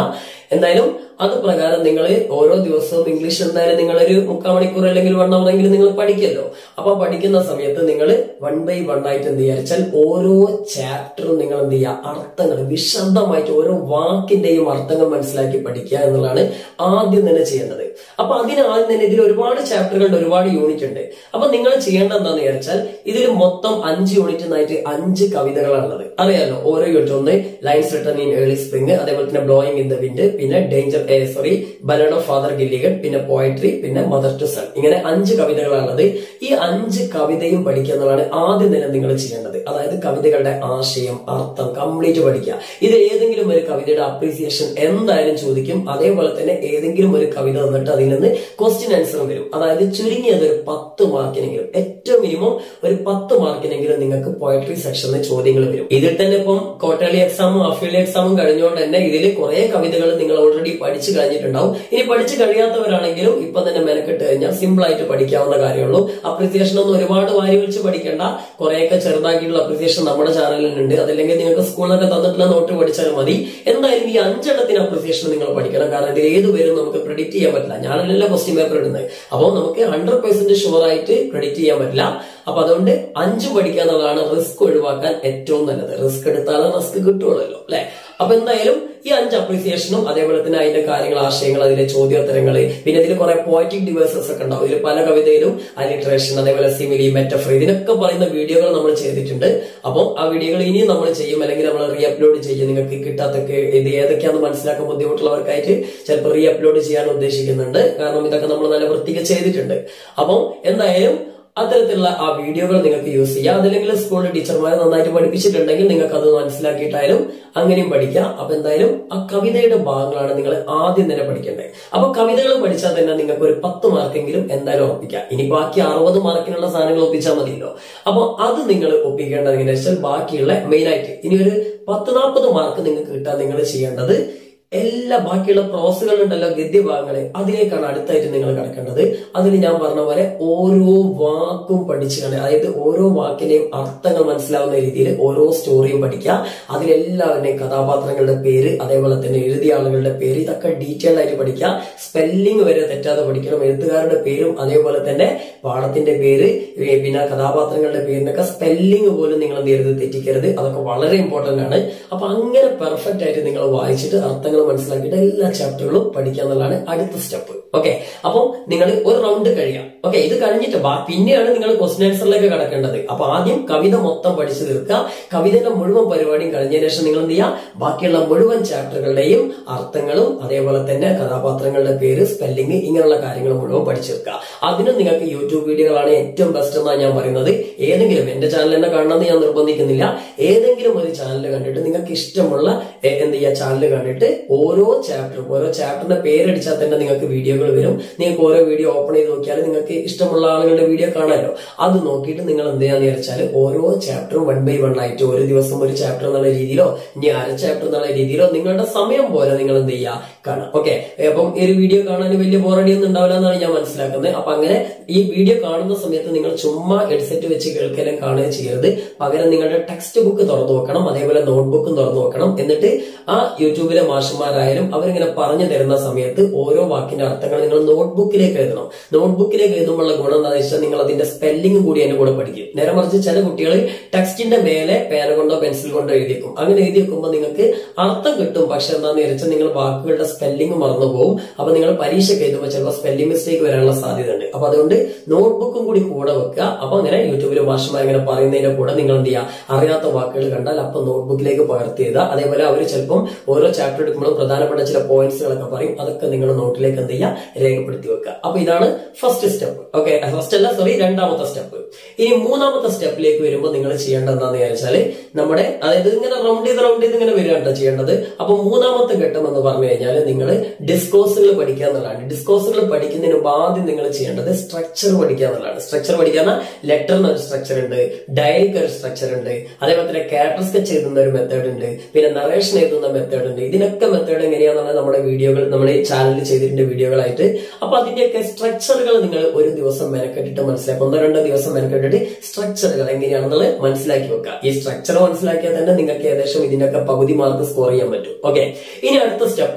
എന്തായാലും അത് പ്രകാരം നിങ്ങൾ ഓരോ ദിവസവും ഇംഗ്ലീഷ് എന്തായാലും നിങ്ങളൊരു മുക്കാൽ മണിക്കൂർ അല്ലെങ്കിൽ വൺ അവർ എങ്കിലും നിങ്ങൾ പഠിക്കല്ലോ അപ്പൊ പഠിക്കുന്ന സമയത്ത് നിങ്ങൾ വൺ ബൈ വൺ ആയിട്ട് എന്ത് വിചാരിച്ചാൽ ഓരോ ചാപ്റ്ററും നിങ്ങൾ എന്ത് ചെയ്യുക അർത്ഥങ്ങൾ വിശദമായിട്ട് ഓരോ വാക്കിന്റെയും അർത്ഥങ്ങൾ മനസ്സിലാക്കി പഠിക്കുക എന്നുള്ളതാണ് ആദ്യം തന്നെ ചെയ്യേണ്ടത് അപ്പൊ അതിന് ആദ്യം തന്നെ ഇതിൽ ഒരുപാട് ചാപ്റ്ററുകളുണ്ട് ഒരുപാട് യൂണിറ്റ് ഉണ്ട് അപ്പൊ നിങ്ങൾ ചെയ്യേണ്ടത് എന്താണെന്ന് വിചാരിച്ചാൽ ഇതിൽ മൊത്തം അഞ്ച് യൂണിറ്റിനായിട്ട് അഞ്ച് കവിതകളാണുള്ളത് അറിയാലോ ഓരോ യൂണിറ്റ് ഒന്ന് lines written in early spring അതേപോലെ തന്നെ ബ്ലോയിങ് ഇൻ ദ വിൻഡ് പിന്നെ danger sorry ballad of father Gilligan പിന്നെ പോയട്രി പിന്നെ മദർ ടു സൺ ഇങ്ങനെ അഞ്ച് കവിതകളാണുള്ളത് ഈ അഞ്ച് കവിതയും പഠിക്കുക എന്നുള്ളതാണ് ആദ്യം തന്നെ നിങ്ങൾ ചെയ്യേണ്ടത് അതായത് കവിതകളുടെ ആശയം അർത്ഥം കംപ്ലീറ്റ് പഠിക്കുക ഇത് ഏതെങ്കിലും ഒരു കവിതയുടെ അപ്രീസിയേഷൻ എന്തായാലും ചോദിക്കും അതേപോലെ തന്നെ ഏതെങ്കിലും ഒരു കവിത തന്നിട്ട് അതിൽ നിന്ന് ക്വസ്റ്റ്യൻ ആൻസർ വരും അതായത് ചുരുങ്ങിയത് ഒരു പത്ത് മാർക്കിനെങ്കിലും ഏറ്റവും മിനിമം ഒരു പത്ത് മാർക്കിനെങ്കിലും നിങ്ങൾക്ക് പോയട്രി സെക്ഷനിൽ ചോദ്യങ്ങൾ വരും ഇതിൽ തന്നെ ഇപ്പം ക്വാർട്ടർലി എക്സാമും അഫിലി എക്സാമും കഴിഞ്ഞുകൊണ്ട് തന്നെ ഇതിൽ കുറെ കവിതകൾ നിങ്ങൾ ഓൾറെഡി പഠിച്ചു കഴിഞ്ഞിട്ടുണ്ടാവും ഇനി പഠിച്ചു കഴിയാത്തവരാണെങ്കിലും ഇപ്പൊ തന്നെ മെനക്കെട്ട് കഴിഞ്ഞാൽ സിമ്പിൾ ആയിട്ട് പഠിക്കാവുന്ന കാര്യമുള്ളൂ അപ്രിസിയേഷൻ ഒന്നും ഒരുപാട് വാരി വെച്ച് പഠിക്കേണ്ട കുറെയൊക്കെ ചെറുതാക്കിയിട്ടുള്ള അപ്രിസിയേഷൻ നമ്മുടെ ചാനലിലുണ്ട് അതല്ലെങ്കിൽ നിങ്ങൾക്ക് സ്കൂളിലൊക്കെ തന്നിട്ടുള്ള നോട്ട് പഠിച്ചാൽ മതി എന്തായാലും ഈ അഞ്ചെണ്ണത്തിന് അപ്രിസിയേഷൻ നിങ്ങൾ പഠിക്കണം കാരണം ഇതിൽ ഏത് വരും നമുക്ക് പ്രെഡിക്റ്റ് ചെയ്യാൻ പറ്റില്ല ഞാനല്ലല്ലോ ക്വസ്റ്റ്യൻ പേപ്പർ ഇടുന്നത് അപ്പോൾ നമുക്ക് ഹൺഡ്രഡ് പെർസെന്റ് ഷുവർ ആയിട്ട് പ്രെഡിക്റ്റ് ചെയ്യാൻ പറ്റില്ല അപ്പൊ അതുകൊണ്ട് അഞ്ചും പഠിക്കുക എന്നുള്ളതാണ് റിസ്ക് ഒഴിവാക്കാൻ ഏറ്റവും നല്ലത് റിസ്ക് എടുത്താലും റിസ്ക് കിട്ടുള്ളൂ അല്ലെ അപ്പൊ എന്തായാലും ഈ അഞ്ച് അപ്രീസിയേഷനും അതേപോലെ തന്നെ അതിന്റെ കാര്യങ്ങൾ ആശയങ്ങൾ അതിലെ ചോദ്യോത്തരങ്ങൾ പിന്നെ ഇതിൽ കുറെ പോയറ്റിക് ഡിവേഴ്സസ് ഒക്കെ ഉണ്ടാവും ഇതിൽ പല കവിതയിലും അലിട്രേഷൻ അതേപോലെ സിമിലി മെറ്റഫർ ഇതിനൊക്കെ പറയുന്ന വീഡിയോകൾ നമ്മൾ ചെയ്തിട്ടുണ്ട് അപ്പോൾ ആ വീഡിയോകൾ ഇനിയും നമ്മൾ ചെയ്യും അല്ലെങ്കിൽ നമ്മൾ റീ അപ്ലോഡ് ചെയ്യും നിങ്ങൾക്ക് കിട്ടാത്തൊക്കെ ഇത് ഏതൊക്കെയാണെന്ന് മനസ്സിലാക്കാൻ ബുദ്ധിമുട്ടുള്ളവർക്കായിട്ട് ചിലപ്പോൾ റീ അപ്ലോഡ് ചെയ്യാൻ ഉദ്ദേശിക്കുന്നുണ്ട് കാരണം ഇതൊക്കെ നമ്മൾ നല്ല വൃത്തിക്ക് ചെയ്തിട്ടുണ്ട് അപ്പം എന്തായാലും അത്തരത്തിലുള്ള ആ വീഡിയോകൾ നിങ്ങൾക്ക് യൂസ് ചെയ്യാം അതല്ലെങ്കിൽ സ്കൂളിൽ ടീച്ചർമാരെ നന്നായിട്ട് പഠിപ്പിച്ചിട്ടുണ്ടെങ്കിൽ നിങ്ങൾക്ക് അത് മനസ്സിലാക്കിയിട്ടായാലും അങ്ങനെയും പഠിക്കാം അപ്പൊ എന്തായാലും ആ കവിതയുടെ ഭാഗങ്ങളാണ് നിങ്ങൾ ആദ്യം തന്നെ പഠിക്കേണ്ടത് അപ്പൊ കവിതകൾ പഠിച്ചാൽ തന്നെ നിങ്ങൾക്ക് ഒരു പത്ത് മാർക്കെങ്കിലും എന്തായാലും ഒപ്പിക്കാം ഇനി ബാക്കി അറുപത് മാർക്കിനുള്ള സാധനങ്ങൾ ഒപ്പിച്ചാൽ മതിയല്ലോ അപ്പൊ അത് നിങ്ങൾ ഒപ്പിക്കേണ്ടത് എങ്ങനെയാ വെച്ചാൽ ബാക്കിയുള്ള മെയിൻ ആയിട്ട് ഇനി ഒരു പത്ത് നാൽപ്പത് മാർക്ക് നിങ്ങൾക്ക് കിട്ടാൻ നിങ്ങൾ ചെയ്യേണ്ടത് എല്ലാ ബാക്കിയുള്ള പ്രോസുകൾ ഉണ്ടല്ലോ ഗദ്യഭാഗങ്ങളെ അതിലേക്കാണ് അടുത്തായിട്ട് നിങ്ങൾ കിടക്കേണ്ടത് അതിൽ ഞാൻ പറഞ്ഞ പോലെ ഓരോ വാക്കും പഠിച്ചു കണ്ട് അതായത് ഓരോ വാക്കിന്റെയും അർത്ഥങ്ങൾ മനസ്സിലാവുന്ന രീതിയിൽ ഓരോ സ്റ്റോറിയും പഠിക്കുക അതിലെല്ലാവരുടെയും കഥാപാത്രങ്ങളുടെ പേര് അതേപോലെ തന്നെ എഴുതിയ ആളുകളുടെ പേര് ഇതൊക്കെ ഡീറ്റെയിൽ ആയിട്ട് പഠിക്കുക സ്പെല്ലിംഗ് വരെ തെറ്റാതെ പഠിക്കണം എഴുത്തുകാരുടെ പേരും അതേപോലെ തന്നെ പാഠത്തിന്റെ പേര് ഏ, പിന്നെ കഥാപാത്രങ്ങളുടെ പേരിനൊക്കെ സ്പെല്ലിംഗ് പോലും നിങ്ങൾ എന്ത് ചെയ്യരുത് തെറ്റിക്കരുത് അതൊക്കെ വളരെ ഇമ്പോർട്ടന്റ് ആണ് അപ്പൊ അങ്ങനെ പെർഫെക്റ്റ് ആയിട്ട് നിങ്ങൾ വായിച്ചിട്ട് അർത്ഥങ്ങൾ മനസ്സിലാക്കിയിട്ട് എല്ലാ ചാപ്റ്ററുകളും പഠിക്കുക എന്നുള്ളതാണ് അടുത്ത സ്റ്റെപ്പ് ഓക്കെ അപ്പം നിങ്ങൾ ഒരു റൗണ്ട് കഴിയാം ഓക്കെ ഇത് കഴിഞ്ഞിട്ട് ബാ- പിന്നെയാണ് നിങ്ങൾ ക്വസ്റ്റ്യൻ ആൻസറിലേക്ക് കടക്കേണ്ടത് അപ്പൊ ആദ്യം കവിത മൊത്തം പഠിച്ചു തീർക്കുക കവിതയുടെ മുഴുവൻ പരിപാടിയും കഴിഞ്ഞതിന് ശേഷം നിങ്ങൾ എന്ത് ചെയ്യുക ബാക്കിയുള്ള മുഴുവൻ ചാപ്റ്ററുകളുടെയും അർത്ഥങ്ങളും അതേപോലെ തന്നെ കഥാപാത്രങ്ങളുടെ പേര് സ്പെല്ലിംഗ് ഇങ്ങനെയുള്ള കാര്യങ്ങൾ മുഴുവൻ പഠിച്ചെടുക്കുക അതിനും നിങ്ങൾക്ക് യൂട്യൂബ് വീഡിയോകളാണ് ഏറ്റവും ബെസ്റ്റ് എന്നാണ് ഞാൻ പറയുന്നത് ഏതെങ്കിലും എന്റെ ചാനൽ തന്നെ കാണണമെന്ന് ഞാൻ നിർബന്ധിക്കുന്നില്ല ഏതെങ്കിലും ഒരു ചാനൽ കണ്ടിട്ട് നിങ്ങൾക്ക് ഇഷ്ടമുള്ള എ, എന്ത് ചെയ്യുക ചാനൽ കണ്ടിട്ട് ഓരോ ചാപ്റ്ററും ഓരോ ചാപ്റ്ററിന്റെ പേരടിച്ചാൽ തന്നെ നിങ്ങൾക്ക് വീഡിയോകൾ വരും നിങ്ങൾക്ക് ഓരോ വീഡിയോ ഓപ്പൺ ചെയ്ത് നോക്കിയാൽ നിങ്ങൾക്ക് ഇഷ്ടമുള്ള ആളുകളുടെ വീഡിയോ കാണാമല്ലോ അത് നോക്കിയിട്ട് നിങ്ങൾ എന്ത് ചെയ്യാന്ന് വിചാരിച്ചാൽ ഓരോ ചാപ്റ്ററും വൺ ബൈ വൺ ആയിട്ട് ഒരു ദിവസം ഒരു ചാപ്റ്റർ എന്നുള്ള രീതിയിലോ ഇനി അര ചാപ്റ്റർ എന്നുള്ള രീതിയിലോ നിങ്ങളുടെ സമയം പോലെ നിങ്ങൾ എന്ത് ചെയ്യുക കാണാം ഓക്കെ അപ്പം ഈ ഒരു വീഡിയോ കാണാൻ വലിയ ബോറടി ഒന്നും ഉണ്ടാവില്ല എന്നാണ് ഞാൻ മനസ്സിലാക്കുന്നത് അപ്പൊ അങ്ങനെ ഈ വീഡിയോ കാണുന്ന സമയത്ത് നിങ്ങൾ ചുമ്മാ ഹെഡ്സെറ്റ് വെച്ച് കേൾക്കലും കാണുകയും ചെയ്യരുത് പകരം നിങ്ങളുടെ ടെക്സ്റ്റ് ബുക്ക് തുറന്നു നോക്കണം അതേപോലെ നോട്ട്ബുക്കും തുറന്നു നോക്കണം എന്നിട്ട് ആ യൂട്യൂബിലെ മാഷന്മാരായാലും അവരിങ്ങനെ പറഞ്ഞു തരുന്ന സമയത്ത് ഓരോ വാക്കിന്റെ അർത്ഥങ്ങൾ നിങ്ങൾ നോട്ട്ബുക്കിലേക്ക് എഴുതണം നോട്ട്ബുക്കിലേക്ക് എഴുതുമ്പോഴുള്ള ഗുണം എന്താണെന്ന് വെച്ചാൽ നിങ്ങൾ അതിന്റെ സ്പെല്ലിംഗ് കൂടി അതിന്റെ കൂടെ പഠിക്കും നേരെ മറിച്ച് ചില കുട്ടികൾ ടെക്സ്റ്റിന്റെ മേലെ പേന കൊണ്ടോ പെൻസിൽ കൊണ്ടോ എഴുതിയേക്കും അങ്ങനെ എഴുതി വെക്കുമ്പോൾ നിങ്ങൾക്ക് അർത്ഥം കിട്ടും പക്ഷെ എന്താണെന്ന് വെച്ചാൽ നിങ്ങൾ വാക്കുകളുടെ സ്പെല്ലിംഗ് മറന്നു പോകും അപ്പൊ നിങ്ങൾ പരീക്ഷയ്ക്ക് എഴുതുമ്പോൾ ചിലപ്പോൾ സ്പെല്ലിംഗ് മിസ്റ്റേക്ക് വരാനുള്ള സാധ്യത ഉണ്ട് അപ്പൊ അതുകൊണ്ട് നോട്ട്ബുക്കും കൂടി കൂടെ വെക്കുക അപ്പൊ അങ്ങനെ യൂട്യൂബിൽ മാഷന്മാർ ഇങ്ങനെ പറയുന്നതിന്റെ കൂടെ നിങ്ങൾ എന്ത് ചെയ്യുക അറിയാത്ത വാക്കുകൾ കണ്ടാൽ അപ്പൊ നോട്ട്ബുക്കിലേക്ക് പകർത്തി എഴുതുക അതേപോലെ അവർ ചിലപ്പം ഓരോ ചാപ്റ്റർ എടുക്കുമ്പോഴും പ്രധാനപ്പെട്ട ചില പോയിന്റ്സുകളൊക്കെ പറയും അതൊക്കെ നിങ്ങൾ നോട്ടിലേക്ക് എന്ത് ചെയ്യുക രേഖപ്പെടുത്തി വെക്കുക അപ്പൊ ഇതാണ് ഫസ്റ്റ് സ്റ്റെപ്പ് ഓക്കെ ഫസ്റ്റ് അല്ല സോറി രണ്ടാമത്തെ സ്റ്റെപ്പ് ഇനി മൂന്നാമത്തെ സ്റ്റെപ്പിലേക്ക് വരുമ്പോൾ നിങ്ങൾ ചെയ്യേണ്ടത് എന്താണെന്ന് വിചാരിച്ചാല് നമ്മുടെ അതായത് ഇങ്ങനെ റൗണ്ട് ചെയ്ത് റൗണ്ട് ചെയ്ത് ഇങ്ങനെ വരികയാണ് ചെയ്യേണ്ടത് അപ്പൊ മൂന്നാമത്തെ ഘട്ടം എന്ന് പറഞ്ഞു കഴിഞ്ഞാൽ നിങ്ങൾ ഡിസ്കോസുകൾ പഠിക്കുക എന്നുള്ളതാണ് ഡിസ്കോസുകൾ പഠിക്കുന്നതിന് മുമ്പ് ആദ്യം നിങ്ങൾ ചെയ്യേണ്ടത് സ്ട്രക്ചർ പഠിക്കുക എന്നുള്ളതാണ് സ്ട്രക്ചർ പഠിക്കാൻ ലെറ്ററിന് ഒരു സ്ട്രക്ചർ ഉണ്ട് ഡയറിക്ക് ഒരു സ്ട്രക്ചർ ഉണ്ട് അതേപോലെ തന്നെ ക്യാരക്ടർ സ്കെച്ച് എഴുതുന്ന ഒരു മെത്തേഡ് ഉണ്ട് പിന്നെ നറേഷൻ എഴുതുന്ന മെത്തേഡ് ഉണ്ട് ഇതിനൊക്കെ മെത്തേഡ് എങ്ങനെയാണെന്നാണ് നമ്മുടെ വീഡിയോകൾ നമ്മുടെ ചാനലിൽ ചെയ്തിട്ടുണ്ട് വീഡിയോകളായിട്ട് അപ്പൊ അതിന്റെയൊക്കെ സ്ട്രക്ചറുകൾ നിങ്ങൾ ഒരു ദിവസം മെനക്കെട്ടിട്ട് മനസ്സിലാക്കുക ഒന്നോ രണ്ടോ ദിവസം മെനക്കെട്ടിട്ട് സ്ട്രക്ചറുകൾ എങ്ങനെയാണെന്നുള്ളത് മനസ്സിലാക്കി വെക്കുക ഈ സ്ട്രക്ചർ മനസ്സിലാക്കിയാൽ തന്നെ നിങ്ങൾക്ക് ഏകദേശം ഇതിന്റെയൊക്കെ പകുതി മാർക്ക് സ്കോർ ചെയ്യാൻ പറ്റും ഓക്കെ ഇനി അടുത്ത സ്റ്റെപ്പ്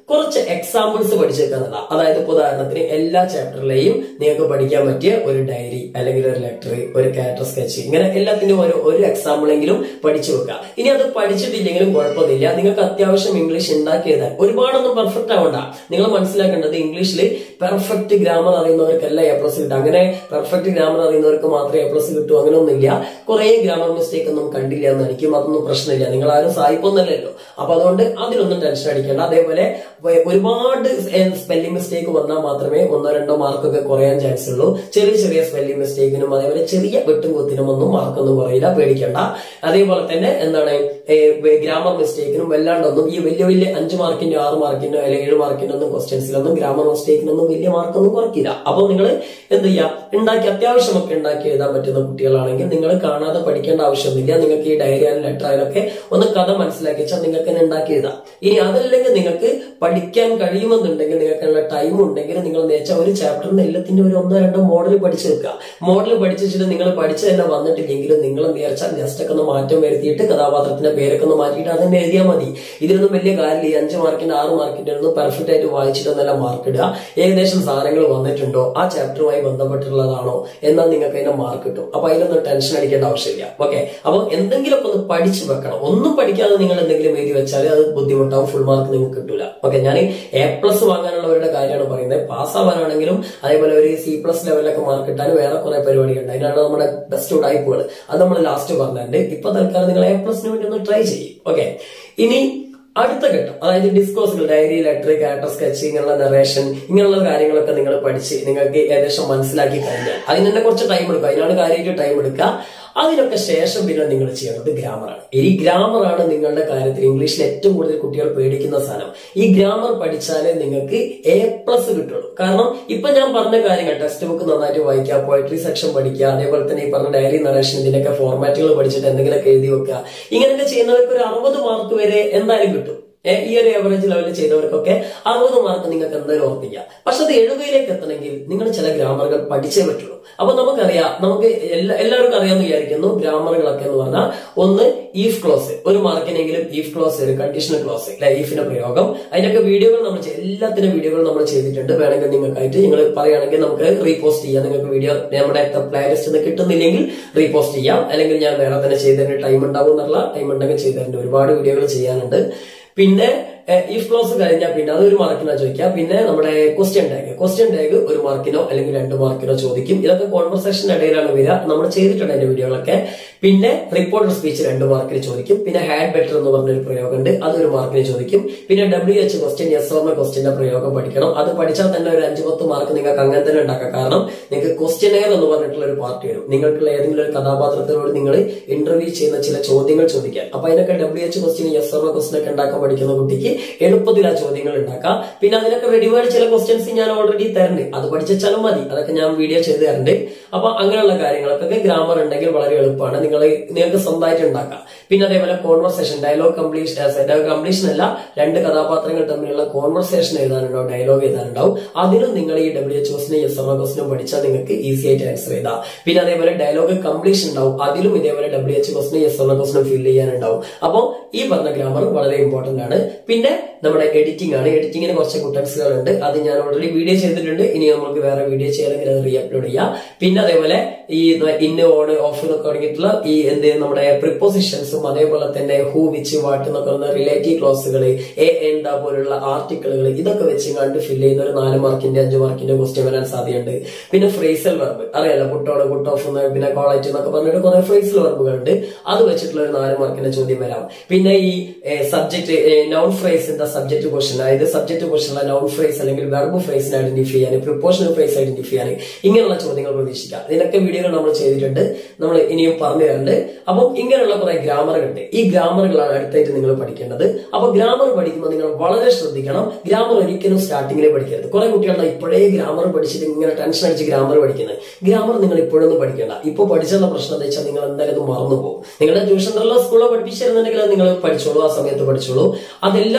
കുറച്ച് എക്സാമ്പിൾസ് പഠിച്ചു വെക്കാന്നല്ല അതായത് ഇപ്പൊ ഉദാഹരണത്തിന് എല്ലാ ചാപ്റ്ററിലെയും നിങ്ങൾക്ക് പഠിക്കാൻ പറ്റിയ ഒരു ഡയറി അല്ലെങ്കിൽ ഒരു ലെറ്റർ ഒരു ക്യാരക്ടർ സ്കെച്ച് ഇങ്ങനെ എല്ലാത്തിനും ഒരു ഒരു എക്സാമ്പിളെങ്കിലും പഠിച്ചു വെക്കുക ഇനി അത് പഠിച്ചിട്ടില്ലെങ്കിലും കുഴപ്പമൊന്നുമില്ല നിങ്ങൾക്ക് അത്യാവശ്യം ഇംഗ്ലീഷ് ഉണ്ടാക്കി എഴുതാൻ ഒരുപാടൊന്നും പെർഫെക്റ്റ് ആവണ്ട നിങ്ങൾ മനസ്സിലാക്കേണ്ടത് ഇംഗ്ലീഷിൽ പെർഫെക്റ്റ് ഗ്രാമർ അറിയുന്നവർക്കല്ല എ പ്ലസ് കിട്ടുക അങ്ങനെ പെർഫെക്റ്റ് ഗ്രാമർ അറിയുന്നവർക്ക് മാത്രമേ എ പ്ലസ് കിട്ടൂ അങ്ങനെയൊന്നുമില്ല കുറെ ഗ്രാമർ മിസ്റ്റേക്ക് ഒന്നും കണ്ടില്ല എന്ന് എനിക്കും അതൊന്നും പ്രശ്നമില്ല നിങ്ങൾ ആരും സായിപ്പൊന്നല്ലല്ലോ അപ്പൊ അതുകൊണ്ട് അതിലൊന്നും ടെൻഷൻ അടിക്കേണ്ട അതേപോലെ വ- ഒരുപാട് സ്പെല്ലിംഗ് മിസ്റ്റേക്ക് വന്നാൽ മാത്രമേ ഒന്നോ രണ്ടോ മാർക്കൊക്കെ കുറയാൻ ചാൻസ് ഉള്ളൂ ചെറിയ ചെറിയ സ്പെല്ലിംഗ് മിസ്റ്റേക്കിനും അതേപോലെ ചെറിയ വെട്ടും കുത്തിനും ഒന്നും മാർക്കൊന്നും കുറയില്ല പേടിക്കേണ്ട അതേപോലെ തന്നെ എന്താണ് ഗ്രാമർ മിസ്റ്റേക്കിനും വല്ലാണ്ടൊന്നും ഈ വലിയ വലിയ അഞ്ച് മാർക്കിന്റെ ആറ് മാർക്കിന്റെ അല്ലെങ്കിൽ ഏഴ് മാർക്കിന്റെ ഒന്നും ക്വസ്റ്റ്യൻസിലൊന്നും ഗ്രാമർ മിസ്റ്റേക്കിനൊന്നും വലിയ മാർക്കൊന്നും കുറയ്ക്കില്ല അപ്പോൾ നിങ്ങൾ എന്ത് ചെയ്യാം ഉണ്ടാക്കി അത്യാവശ്യമൊക്കെ ഉണ്ടാക്കി എഴുതാൻ പറ്റുന്ന കുട്ടികളാണെങ്കിൽ നിങ്ങൾ കാണാതെ പഠിക്കേണ്ട ആവശ്യമൊന്നുമില്ല നിങ്ങൾക്ക് ഈ ഡയറി ആൻഡ് ലെറ്റർ ആയാലൊക്കെ ഒന്ന് കഥ മനസ്സിലാക്കി വെച്ചാൽ നിങ്ങൾക്ക് തന്നെ ഉണ്ടാക്കി എഴുതാം ഇനി അതല്ലെങ്കിൽ നിങ്ങൾക്ക് പഠിക്കാൻ കഴിയുമെന്നുണ്ടെങ്കിൽ നിങ്ങൾക്ക് ടൈം ഉണ്ടെങ്കിൽ നിങ്ങൾ നേച്ചാൽ ഒരു ചാപ്റ്ററിന് എല്ലാത്തിന്റെ ഒരു ഒന്നോ രണ്ടോ മോഡൽ പഠിച്ചു വെക്കുക മോഡൽ പഠിച്ചു വെച്ചിട്ട് നിങ്ങൾ പഠിച്ചു തന്നെ വന്നിട്ടില്ലെങ്കിലും നിങ്ങൾ എന്ത് വിചാരിച്ചാൽ ജസ്റ്റ് ഒക്കെ ഒന്ന് മാറ്റം വരുത്തിയിട്ട് കഥാപാത്രത്തിന്റെ പേരൊക്കെ ഒന്ന് മാറ്റിയിട്ട് അതന്നെ എഴുതിയാൽ മതി ഇതിനൊന്നും വലിയ കാര്യമില്ല ഈ അഞ്ച് മാർക്കിന്റെ ആറ് മാർക്കിന്റെ ഒന്നും പെർഫെക്റ്റ് ആയിട്ട് വായിച്ചിട്ട് നല്ല മാർക്ക് ഇടുക ഏകദേശം സാധനങ്ങൾ വന്നിട്ടുണ്ടോ ആ ചാപ്റ്ററുമായി ബന്ധപ്പെട്ടുള്ളതാണോ എന്നാൽ നിങ്ങൾക്ക് അതിന്റെ മാർക്ക് കിട്ടും അപ്പൊ അതിലൊന്നും ടെൻഷൻ അടിക്കേണ്ട ആവശ്യമില്ല ഓക്കെ അപ്പൊ എന്തെങ്കിലുമൊക്കെ ഒന്ന് പഠിച്ചു വെക്കണം ഒന്നും പഠിക്കാതെ നിങ്ങൾ എന്തെങ്കിലും എഴുതി വെച്ചാൽ അത് ബുദ്ധിമുട്ടാവും ഫുൾ മാർക്ക് നിങ്ങൾക്ക് കിട്ടൂല ഓക്കെ ഞാൻ എ പ്ലസ് വാങ്ങാനുള്ളവരുടെ കാര്യമാണ് പറയുന്നത് പാസ്സാവാനാണെങ്കിലും അതേപോലെ ഒരു സി പ്ലസ് ലെവലിലൊക്കെ മാർക്ക് കിട്ടാൻ വേറെ കുറെ പരിപാടികളുണ്ട് അതിനാണ് നമ്മുടെ ബെസ്റ്റ് ഉടായ്പകൾ അത് നമ്മൾ ലാസ്റ്റ് പറഞ്ഞിട്ടുണ്ട് ഇപ്പൊ തൽക്കാലം നിങ്ങൾ എ പ്ലസിന് വേണ്ടി ഒന്ന് ട്രൈ ചെയ്യും ഓക്കെ ഇനി അടുത്ത ഘട്ടം അതായത് ഡിസ്കോസുകൾ ഡയറി ലെറ്റർ ക്യാരക്ടർ സ്കെച്ച് ഇങ്ങനെയുള്ള നറേഷൻ ഇങ്ങനെയുള്ള കാര്യങ്ങളൊക്കെ നിങ്ങൾ പഠിച്ച് നിങ്ങൾക്ക് ഏകദേശം മനസ്സിലാക്കി കഴിഞ്ഞാൽ അതിന് തന്നെ കുറച്ച് ടൈം എടുക്കും അതിനാണ് കാര്യമായിട്ട് ടൈം എടുക്കുക അതിനൊക്കെ ശേഷം പിന്നെ നിങ്ങൾ ചെയ്യേണ്ടത് ഗ്രാമറാണ് ഈ ഗ്രാമറാണ് നിങ്ങളുടെ കാര്യത്തിൽ ഇംഗ്ലീഷിൽ ഏറ്റവും കൂടുതൽ കുട്ടികൾ പേടിക്കുന്ന സാധനം ഈ ഗ്രാമർ പഠിച്ചാലേ നിങ്ങൾക്ക് എ പ്ലസ് കിട്ടുള്ളൂ കാരണം ഇപ്പൊ ഞാൻ പറഞ്ഞ കാര്യങ്ങൾ ടെക്സ്റ്റ് ബുക്ക് നന്നായിട്ട് വായിക്കുക പോയട്രി സെക്ഷൻ പഠിക്കുക അതേപോലെ തന്നെ ഈ പറഞ്ഞ ഡയറി നറേഷൻ ഇതിനൊക്കെ ഫോർമാറ്റുകൾ പഠിച്ചിട്ട് എന്തെങ്കിലുമൊക്കെ എഴുതി വെക്കുക ഇങ്ങനെയൊക്കെ ചെയ്യുന്നവർക്ക് ഒരു അറുപത് മാർക്ക് വരെ എന്തായാലും കിട്ടും ഏ, ഈ ഒരു ആവറേജ് ലെവലിൽ ചെയ്തവർക്കൊക്കെ അറുപത് മാർക്ക് നിങ്ങൾക്ക് എന്തായാലും ഉറപ്പിക്കാം പക്ഷെ അത് എഴുപതിലേക്ക് എത്തണമെങ്കിൽ നിങ്ങൾ ചില ഗ്രാമറുകൾ പഠിച്ചേ പറ്റുള്ളൂ അപ്പൊ നമുക്കറിയാം നമുക്ക് എല്ലാ എല്ലാവർക്കും അറിയാമെന്ന് വിചാരിക്കുന്നു ഗ്രാമറുകളൊക്കെ എന്ന് പറഞ്ഞാൽ ഒന്ന് ഈഫ് ക്ലോസ് ഒരു മാർക്കിനെങ്കിലും ഈഫ് ക്ലോസ് ഒരു കണ്ടീഷണൽ ക്ലോസ് അല്ലെ ഈഫിന്റെ പ്രയോഗം അതിനൊക്കെ വീഡിയോകൾ നമ്മൾ ചെയ്- എല്ലാത്തിന്റെ വീഡിയോകൾ നമ്മൾ ചെയ്തിട്ടുണ്ട് വേണമെങ്കിൽ നിങ്ങൾക്കായിട്ട് നിങ്ങൾ പറയുകയാണെങ്കിൽ നമുക്ക് റീപോസ്റ്റ് ചെയ്യാം നിങ്ങൾക്ക് വീഡിയോ നമ്മുടെ പ്ലേലിസ്റ്റ് നിന്ന് കിട്ടുന്നില്ലെങ്കിൽ റീപോസ്റ്റ് ചെയ്യാം അല്ലെങ്കിൽ ഞാൻ വേറെ തന്നെ ചെയ്തതിന് ടൈം ഉണ്ടാവും എന്നുള്ള ടൈം ഉണ്ടെങ്കിൽ ചെയ്തതിന്റെ ഒരുപാട് വീഡിയോകൾ ചെയ്യാനുണ്ട് പിന്നെ ഇഫ് ക്ലോസ് കഴിഞ്ഞാൽ പിന്നെ അത് ഒരു മാർക്കിനോ ചോദിക്കാം പിന്നെ നമ്മുടെ ക്വസ്റ്റ്യൻ ടാഗ് ക്വസ്റ്റ്യൻ ടാഗ് ഒരു മാർക്കിനോ അല്ലെങ്കിൽ രണ്ട് മാർക്കിനോ ചോദിക്കും ഇതൊക്കെ കോൺവെർസേഷന്റെ ഇടയിലാണ് വരിക നമ്മൾ ചെയ്തിട്ടുണ്ട് അതിന്റെ വീഡിയോകളൊക്കെ പിന്നെ റിപ്പോർട്ടർ സ്പീച്ച് രണ്ട് മാർക്കിന് ചോദിക്കും പിന്നെ ഹാഡ് ബെറ്റർ എന്ന് പറഞ്ഞൊരു പ്രയോഗമുണ്ട് അത് ഒരു മാർക്കിന് ചോദിക്കും പിന്നെ ഡബ്ല്യു എച്ച് ക്വസ്റ്റ്യൻ എസ് ഓർമ്മ ക്വസ്റ്റ്യന്റെ പ്രയോഗം പഠിക്കണം അത് പഠിച്ചാൽ തന്നെ ഒരു അഞ്ച് പത്ത് മാർക്ക് നിങ്ങൾക്ക് അങ്ങനെ തന്നെ ഉണ്ടാക്കാം കാരണം നിങ്ങൾക്ക് ക്വസ്റ്റ്യനെയർ എന്ന് പറഞ്ഞിട്ടുള്ള ഒരു പാർട്ടി വരും നിങ്ങൾക്കുള്ള ഏതെങ്കിലും ഒരു കഥാപാത്രത്തിനോട് നിങ്ങൾ ഇന്റർവ്യൂ ചെയ്യുന്ന ചില ചോദ്യങ്ങൾ ചോദിക്കാൻ അപ്പൊ അതിനൊക്കെ ഡബ്ല്യു എച്ച് ക്വസ്റ്റ്യൻ എസ് ഓർമ്മ ക്വസ്റ്റ്യൻ ഒക്കെ ഉണ്ടാക്കാൻ പഠിക്കുന്ന കുട്ടിക്ക് എളുപ്പത്തിൽ ആ ചോദ്യങ്ങൾ ഉണ്ടാക്കാം പിന്നെ അതിനൊക്കെ റെഡിമെയ്ഡ് ചില ക്വസ്റ്റ്യൻസ് ഞാൻ ഓൾറെഡി തരുന്നുണ്ട് അത് പഠിച്ചാലും മതി അതൊക്കെ ഞാൻ വീഡിയോ ചെയ്ത് തരുന്നുണ്ട് അപ്പൊ അങ്ങനെയുള്ള കാര്യങ്ങൾക്കൊക്കെ ഗ്രാമർ ഉണ്ടെങ്കിൽ വളരെ എളുപ്പമാണ് നിങ്ങൾ നിങ്ങൾക്ക് സ്വന്തമായിട്ട് ഉണ്ടാക്കാം പിന്നെ അതേപോലെ conversation dialogue completion dialogue completion അല്ല രണ്ട് കഥാപാത്രങ്ങൾ തമ്മിലുള്ള കോൺവെർസേഷൻ എഴുതാനുണ്ടാവും ഡയലോഗ് എഴുതാനുണ്ടാവും അതിനും നിങ്ങൾ ഈ ഡബ്ല്യു എച്ച് ക്വസ്റ്റിനും എസ് എം ക്വസ്റ്റിനും പഠിച്ചാൽ നിങ്ങൾക്ക് ഈസി ആയിട്ട് ആൻസർ ചെയ്താം പിന്നെ അതേപോലെ ഡയലോഗ് കംപ്ലീഷൻ ഉണ്ടാവും അതിലും ഇതേപോലെ ഡബ്ല്യു എച്ച് ക്വസ്റ്റിനും എസ് എം ക്വസ്റ്റിനും ഫില്ല് ചെയ്യാനുണ്ടാവും അപ്പോൾ ഈ പറഞ്ഞ ഗ്രാമർ വളരെ ഇമ്പോർട്ടന്റ് ആണ് പിന്നെ നമ്മുടെ എഡിറ്റിംഗ് ആണ് എഡിറ്റിംഗിന് കുറച്ച് കുട്ടൻസുകൾ ഉണ്ട് അത് ഞാൻ ഓൾറെഡി വീഡിയോ ചെയ്തിട്ടുണ്ട് ഇനി നമുക്ക് വേറെ വീഡിയോ ചെയ്യണമെങ്കിൽ അത് റീ അപ്ലോഡ് ചെയ്യാം പിന്നെ അതേപോലെ ഈ ഇന്ന് ഓൺ ഓഫ് എന്നൊക്കെ തുടങ്ങിയിട്ടുള്ള ഈ എന്ത് നമ്മുടെ പ്രിപ്പോസിഷൻസും അതേപോലെ തന്നെ ഹൂ വിച്ച് വാട്ട് എന്നൊക്കെ പറയുന്ന റിലേറ്റീവ് ക്ലോസുകൾ എ എന്താ പോലുള്ള ആർട്ടിക്കിളുകൾ ഇതൊക്കെ വെച്ച് കണ്ട് ഫില്ല് ചെയ്യുന്ന ഒരു നാല് മാർക്കിന്റെ അഞ്ച് മാർക്കിന്റെ ക്വസ്റ്റ്യൻ വരാൻ സാധ്യതയുണ്ട് പിന്നെ ഫ്രേസൽ വെർബ് അറിയാലോ പുട്ടോട് പുട്ട് ഓഫ് പിന്നെ കോളേറ്റ് എന്നൊക്കെ പറഞ്ഞിട്ട് കുറെ ഫ്രേസൽ വെർബുകളുണ്ട് അത് വെച്ചിട്ടുള്ള ഒരു നാല് മാർക്കിന്റെ ചോദ്യം വരാം പിന്നെ ഈ സബ്ജക്ട് നൗൺ ഫ്രേസിന്റെ സബ്ജക്ട് ക്വസ്റ്റൻ അതായത് സബ്ജക്ട് ക്വസ്റ്റനുള്ള നൗൺ ഫ്രേസ് അല്ലെങ്കിൽ വെർബ് ഫ്രേസിനെ ഐഡന്റിഫൈ ചെയ്യാൻ പ്രിപ്പോഷണൽ ഫ്രേസ് ഐഡന്റിഫൈ ചെയ്യാൻ ഇങ്ങനെയുള്ള ചോദ്യങ്ങൾ പ്രതീക്ഷിക്കാം ഇതിനൊക്കെ വീഡിയോകൾ നമ്മൾ ചെയ്തിട്ടുണ്ട് നമ്മൾ ഇനിയും പറഞ്ഞു തരുന്നുണ്ട് അപ്പം ഇങ്ങനെയുള്ള കുറെ ഗ്രാമറുകളുണ്ട് ഈ ഗ്രാമറുകളാണ് അടുത്തായിട്ട് നിങ്ങൾ പഠിക്കേണ്ടത് അപ്പൊ ഗ്രാമർ പഠിക്കുമ്പോൾ നിങ്ങൾ വളരെ ശ്രദ്ധിക്കണം ഗ്രാമർ ഒരിക്കലും സ്റ്റാർട്ടിങ്ങിലെ പഠിക്കരുത് കുറെ കുട്ടികളുടെ ഇപ്പോഴേ ഗ്രാമർ പഠിച്ചിട്ട് ഇങ്ങനെ ടെൻഷൻ അടിച്ച് ഗ്രാമർ പഠിക്കുന്നത് ഗ്രാമർ നിങ്ങൾ ഇപ്പോഴൊന്നും പഠിക്കേണ്ട ഇപ്പൊ പഠിച്ചുള്ള പ്രശ്നം എന്താ വെച്ചാൽ നിങ്ങൾ എന്തായാലും അത് മറന്നു പോകും നിങ്ങളുടെ ട്യൂഷൻ സ്കൂളിൽ പഠിപ്പിച്ചിരുന്നുണ്ടെങ്കിൽ അത് നിങ്ങൾ പഠിച്ചോളൂ ആ സമയത്ത് പഠിച്ചോളൂ അതല്ല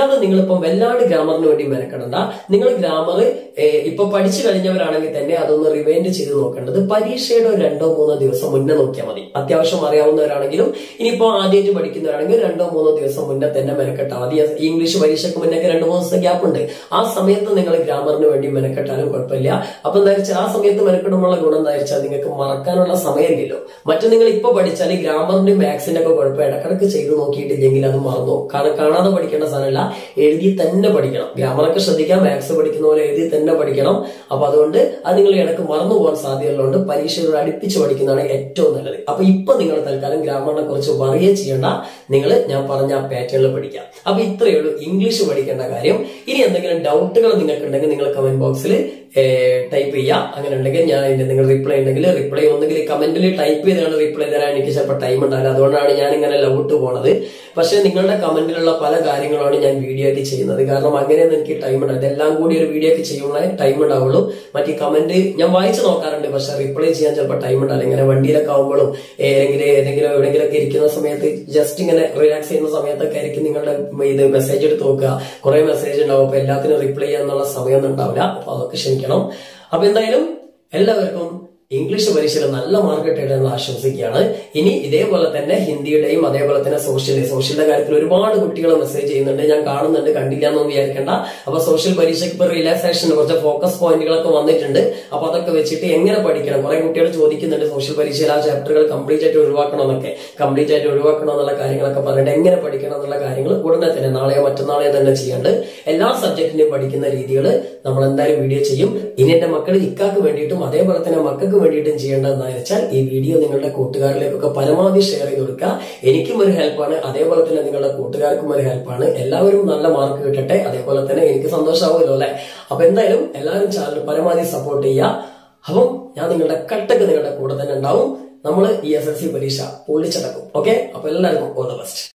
അല്ലാതെ നിങ്ങളിപ്പം വല്ലാണ്ട് ഗ്രാമറിന് വേണ്ടി മെനക്കെടണ്ട നിങ്ങൾ ഗ്രാമർ ഇപ്പൊ പഠിച്ചു കഴിഞ്ഞവരാണെങ്കിൽ തന്നെ അതൊന്ന് റിവൈൻഡ് ചെയ്ത് നോക്കേണ്ടത് പരീക്ഷയുടെ ഒരു രണ്ടോ മൂന്നോ ദിവസം മുന്നേ നോക്കിയാൽ മതി അത്യാവശ്യം അറിയാവുന്നവരാണെങ്കിലും ഇനിയിപ്പോ ആദ്യമായിട്ട് പഠിക്കുന്നവരാണെങ്കിൽ രണ്ടോ മൂന്നോ ദിവസം മുന്നേ തന്നെ മെനക്കെട്ടാൽ മതി ഈ ഇംഗ്ലീഷ് പരീക്ഷയ്ക്ക് മുന്നേ രണ്ട് മൂന്ന് ദിവസത്തെ ഗ്യാപ്പ് ഉണ്ട് ആ സമയത്ത് നിങ്ങൾ ഗ്രാമറിന് വേണ്ടി മെനക്കെട്ടാലും കുഴപ്പമില്ല അപ്പൊ എന്താ വെച്ചാൽ ആ സമയത്ത് മെനക്കെടുമ്പോൾ ഗുണം എന്താ വെച്ചാൽ നിങ്ങൾക്ക് മറക്കാനുള്ള സമയമില്ലല്ലോ മറ്റു നിങ്ങൾ ഇപ്പൊ പഠിച്ചാൽ ഗ്രാമറിന്റെ മാത്സിന്റെ ഒക്കെ കുഴപ്പം ഇടക്കിടക്ക് ചെയ്ത് നോക്കിയിട്ടില്ലെങ്കിൽ അത് മറന്നു കാരണം കാണാതെ പഠിക്കേണ്ട സാധനമല്ല എഴുതി തന്നെ പഠിക്കണം ഗ്രാമറൊക്കെ ശ്രദ്ധിക്കാം മാത്സ് പഠിക്കുന്ന പോലെ എഴുതി തന്നെ പഠിക്കണം അപ്പൊ അതുകൊണ്ട് അത് നിങ്ങൾ ഇടക്ക് മറന്നു പോകാൻ സാധ്യതയുള്ളതുകൊണ്ട് പരീക്ഷയോട് അടുപ്പിച്ച് പഠിക്കുന്നതാണ് ഏറ്റവും നല്ലത് അപ്പൊ ഇപ്പൊ നിങ്ങൾ തൽക്കാലം ഗ്രാമറിനെ കുറിച്ച് വറിയേ ചെയ്യേണ്ട നിങ്ങൾ ഞാൻ പറഞ്ഞ ആ പാറ്റേണിൽ പഠിക്കാം അപ്പൊ ഇത്രയേ ഉള്ളൂ ഇംഗ്ലീഷ് പഠിക്കേണ്ട കാര്യം ഇനി എന്തെങ്കിലും ഡൗട്ടുകൾ നിങ്ങൾക്ക് ഉണ്ടെങ്കിൽ നിങ്ങൾ കമന്റ് ബോക്സിൽ ടൈപ്പ് ചെയ്യാം അങ്ങനെ ഉണ്ടെങ്കിൽ ഞാൻ ഇതിന്റെ നിങ്ങൾ റിപ്ലൈ ഉണ്ടെങ്കിൽ റിപ്ലൈ ഒന്നെങ്കിൽ കമന്റിൽ ടൈപ്പ് ചെയ്താണ് റിപ്ലൈ തരാൻ എനിക്ക് ചിലപ്പോൾ ടൈം ഉണ്ടാവില്ല അതുകൊണ്ടാണ് ഞാൻ ഇങ്ങനെ ലൗട്ട് പോണത് പക്ഷെ നിങ്ങളുടെ കമന്റിലുള്ള പല കാര്യങ്ങളാണ് ഞാൻ വീഡിയോ ആയിട്ട് ചെയ്യുന്നത് കാരണം അങ്ങനെയൊന്നും എനിക്ക് ടൈം ഉണ്ടാവും ഇതെല്ലാം കൂടി ഒരു വീഡിയോ ഒക്കെ ചെയ്യുമ്പോഴേ ടൈം ഉണ്ടാവുള്ളൂ മറ്റേ കമന്റ് ഞാൻ വായിച്ചു നോക്കാറുണ്ട് പക്ഷെ റിപ്ലൈ ചെയ്യാൻ ചിലപ്പോൾ ടൈം ഉണ്ടാവില്ല ഇങ്ങനെ വണ്ടിയിലൊക്കെ ആവുമ്പോഴും ഏതെങ്കിലും ഏതെങ്കിലും എവിടെയെങ്കിലൊക്കെ ഇരിക്കുന്ന സമയത്ത് ജസ്റ്റ് ഇങ്ങനെ റിലാക്സ് ചെയ്യുന്ന സമയത്തൊക്കെ ആയിരിക്കും നിങ്ങളുടെ ഇത് മെസ്സേജ് എടുത്ത് നോക്കുക കുറെ മെസ്സേജ് ഉണ്ടാവും അപ്പൊ എല്ലാത്തിനും റിപ്ലൈ ചെയ്യാന്നുള്ള സമയമൊന്നും ഉണ്ടാവില്ല അപ്പൊ അതൊക്കെ ക്ഷമിക്കണം അപ്പൊ എന്തായാലും എല്ലാവർക്കും ഇംഗ്ലീഷ് പരീക്ഷയിൽ നല്ല മാർക്ക് കിട്ടട്ടെ എന്ന് ആശംസിക്കുകയാണ് ഇനി ഇതേപോലെ തന്നെ ഹിന്ദിയുടെയും അതേപോലെ തന്നെ സോഷ്യൽ സോഷ്യലിന്റെ കാര്യത്തിൽ ഒരുപാട് കുട്ടികൾ മെസ്സേജ് ചെയ്യുന്നുണ്ട് ഞാൻ കാണുന്നുണ്ട് കണ്ടില്ല എന്നൊന്നും വിചാരിക്കേണ്ട അപ്പൊ സോഷ്യൽ പരീക്ഷയ്ക്ക് ഇപ്പൊ റിലാക്സേഷൻ കുറച്ച് ഫോക്കസ് പോയിന്റുകളൊക്കെ വന്നിട്ടുണ്ട് അപ്പൊ അതൊക്കെ വെച്ചിട്ട് എങ്ങനെ പഠിക്കണം കുറെ കുട്ടികൾ ചോദിക്കുന്നുണ്ട് സോഷ്യൽ പരീക്ഷയിൽ ആ ചാപ്റ്ററുകൾ കംപ്ലീറ്റ് ആയിട്ട് ഒഴിവാക്കണം എന്നൊക്കെ കംപ്ലീറ്റ് ആയിട്ട് ഒഴിവാക്കണം എന്നുള്ള കാര്യങ്ങളൊക്കെ പറഞ്ഞിട്ട് എങ്ങനെ പഠിക്കണം എന്നുള്ള കാര്യങ്ങൾ ഉടനെ തന്നെ നാളെയോ മറ്റന്നാളെയോ തന്നെ ചെയ്യാണ്ട് എല്ലാ സബ്ജക്റ്റിന്റെയും പഠിക്കുന്ന രീതികൾ നമ്മൾ എന്തായാലും വീഡിയോ ചെയ്യും ഇനി എന്റെ മക്കൾ ഇക്കാക്ക് വേണ്ടിയിട്ടും അതേപോലെ തന്നെ മക്കൾക്ക് വേണ്ടിയിട്ടും ചെയ്യേണ്ടതെന്ന് വെച്ചാൽ ഈ വീഡിയോ നിങ്ങളുടെ കൂട്ടുകാരിലേക്കൊക്കെ പരമാവധി ഷെയർ ചെയ്ത് കൊടുക്കുക എനിക്കും ഒരു ഹെൽപ്പാണ് അതേപോലെ തന്നെ നിങ്ങളുടെ കൂട്ടുകാർക്കും ഒരു ഹെൽപ്പാണ് എല്ലാവരും നല്ല മാർക്ക് കിട്ടട്ടെ അതേപോലെ തന്നെ എനിക്ക് സന്തോഷമാവുമല്ലോ അല്ലെ അപ്പൊ എന്തായാലും എല്ലാവരും ചാനൽ പരമാവധി സപ്പോർട്ട് ചെയ്യുക അപ്പം ഞാൻ നിങ്ങളുടെ കട്ടക്ക് നിങ്ങളുടെ കൂടെ തന്നെ ഉണ്ടാവും നമ്മൾ ഈ എസ് എൽ സി പരീക്ഷ പൊളിച്ചടക്കും ഓക്കെ അപ്പൊ എല്ലാവർക്കും ഓൾ ദ ബെസ്റ്റ്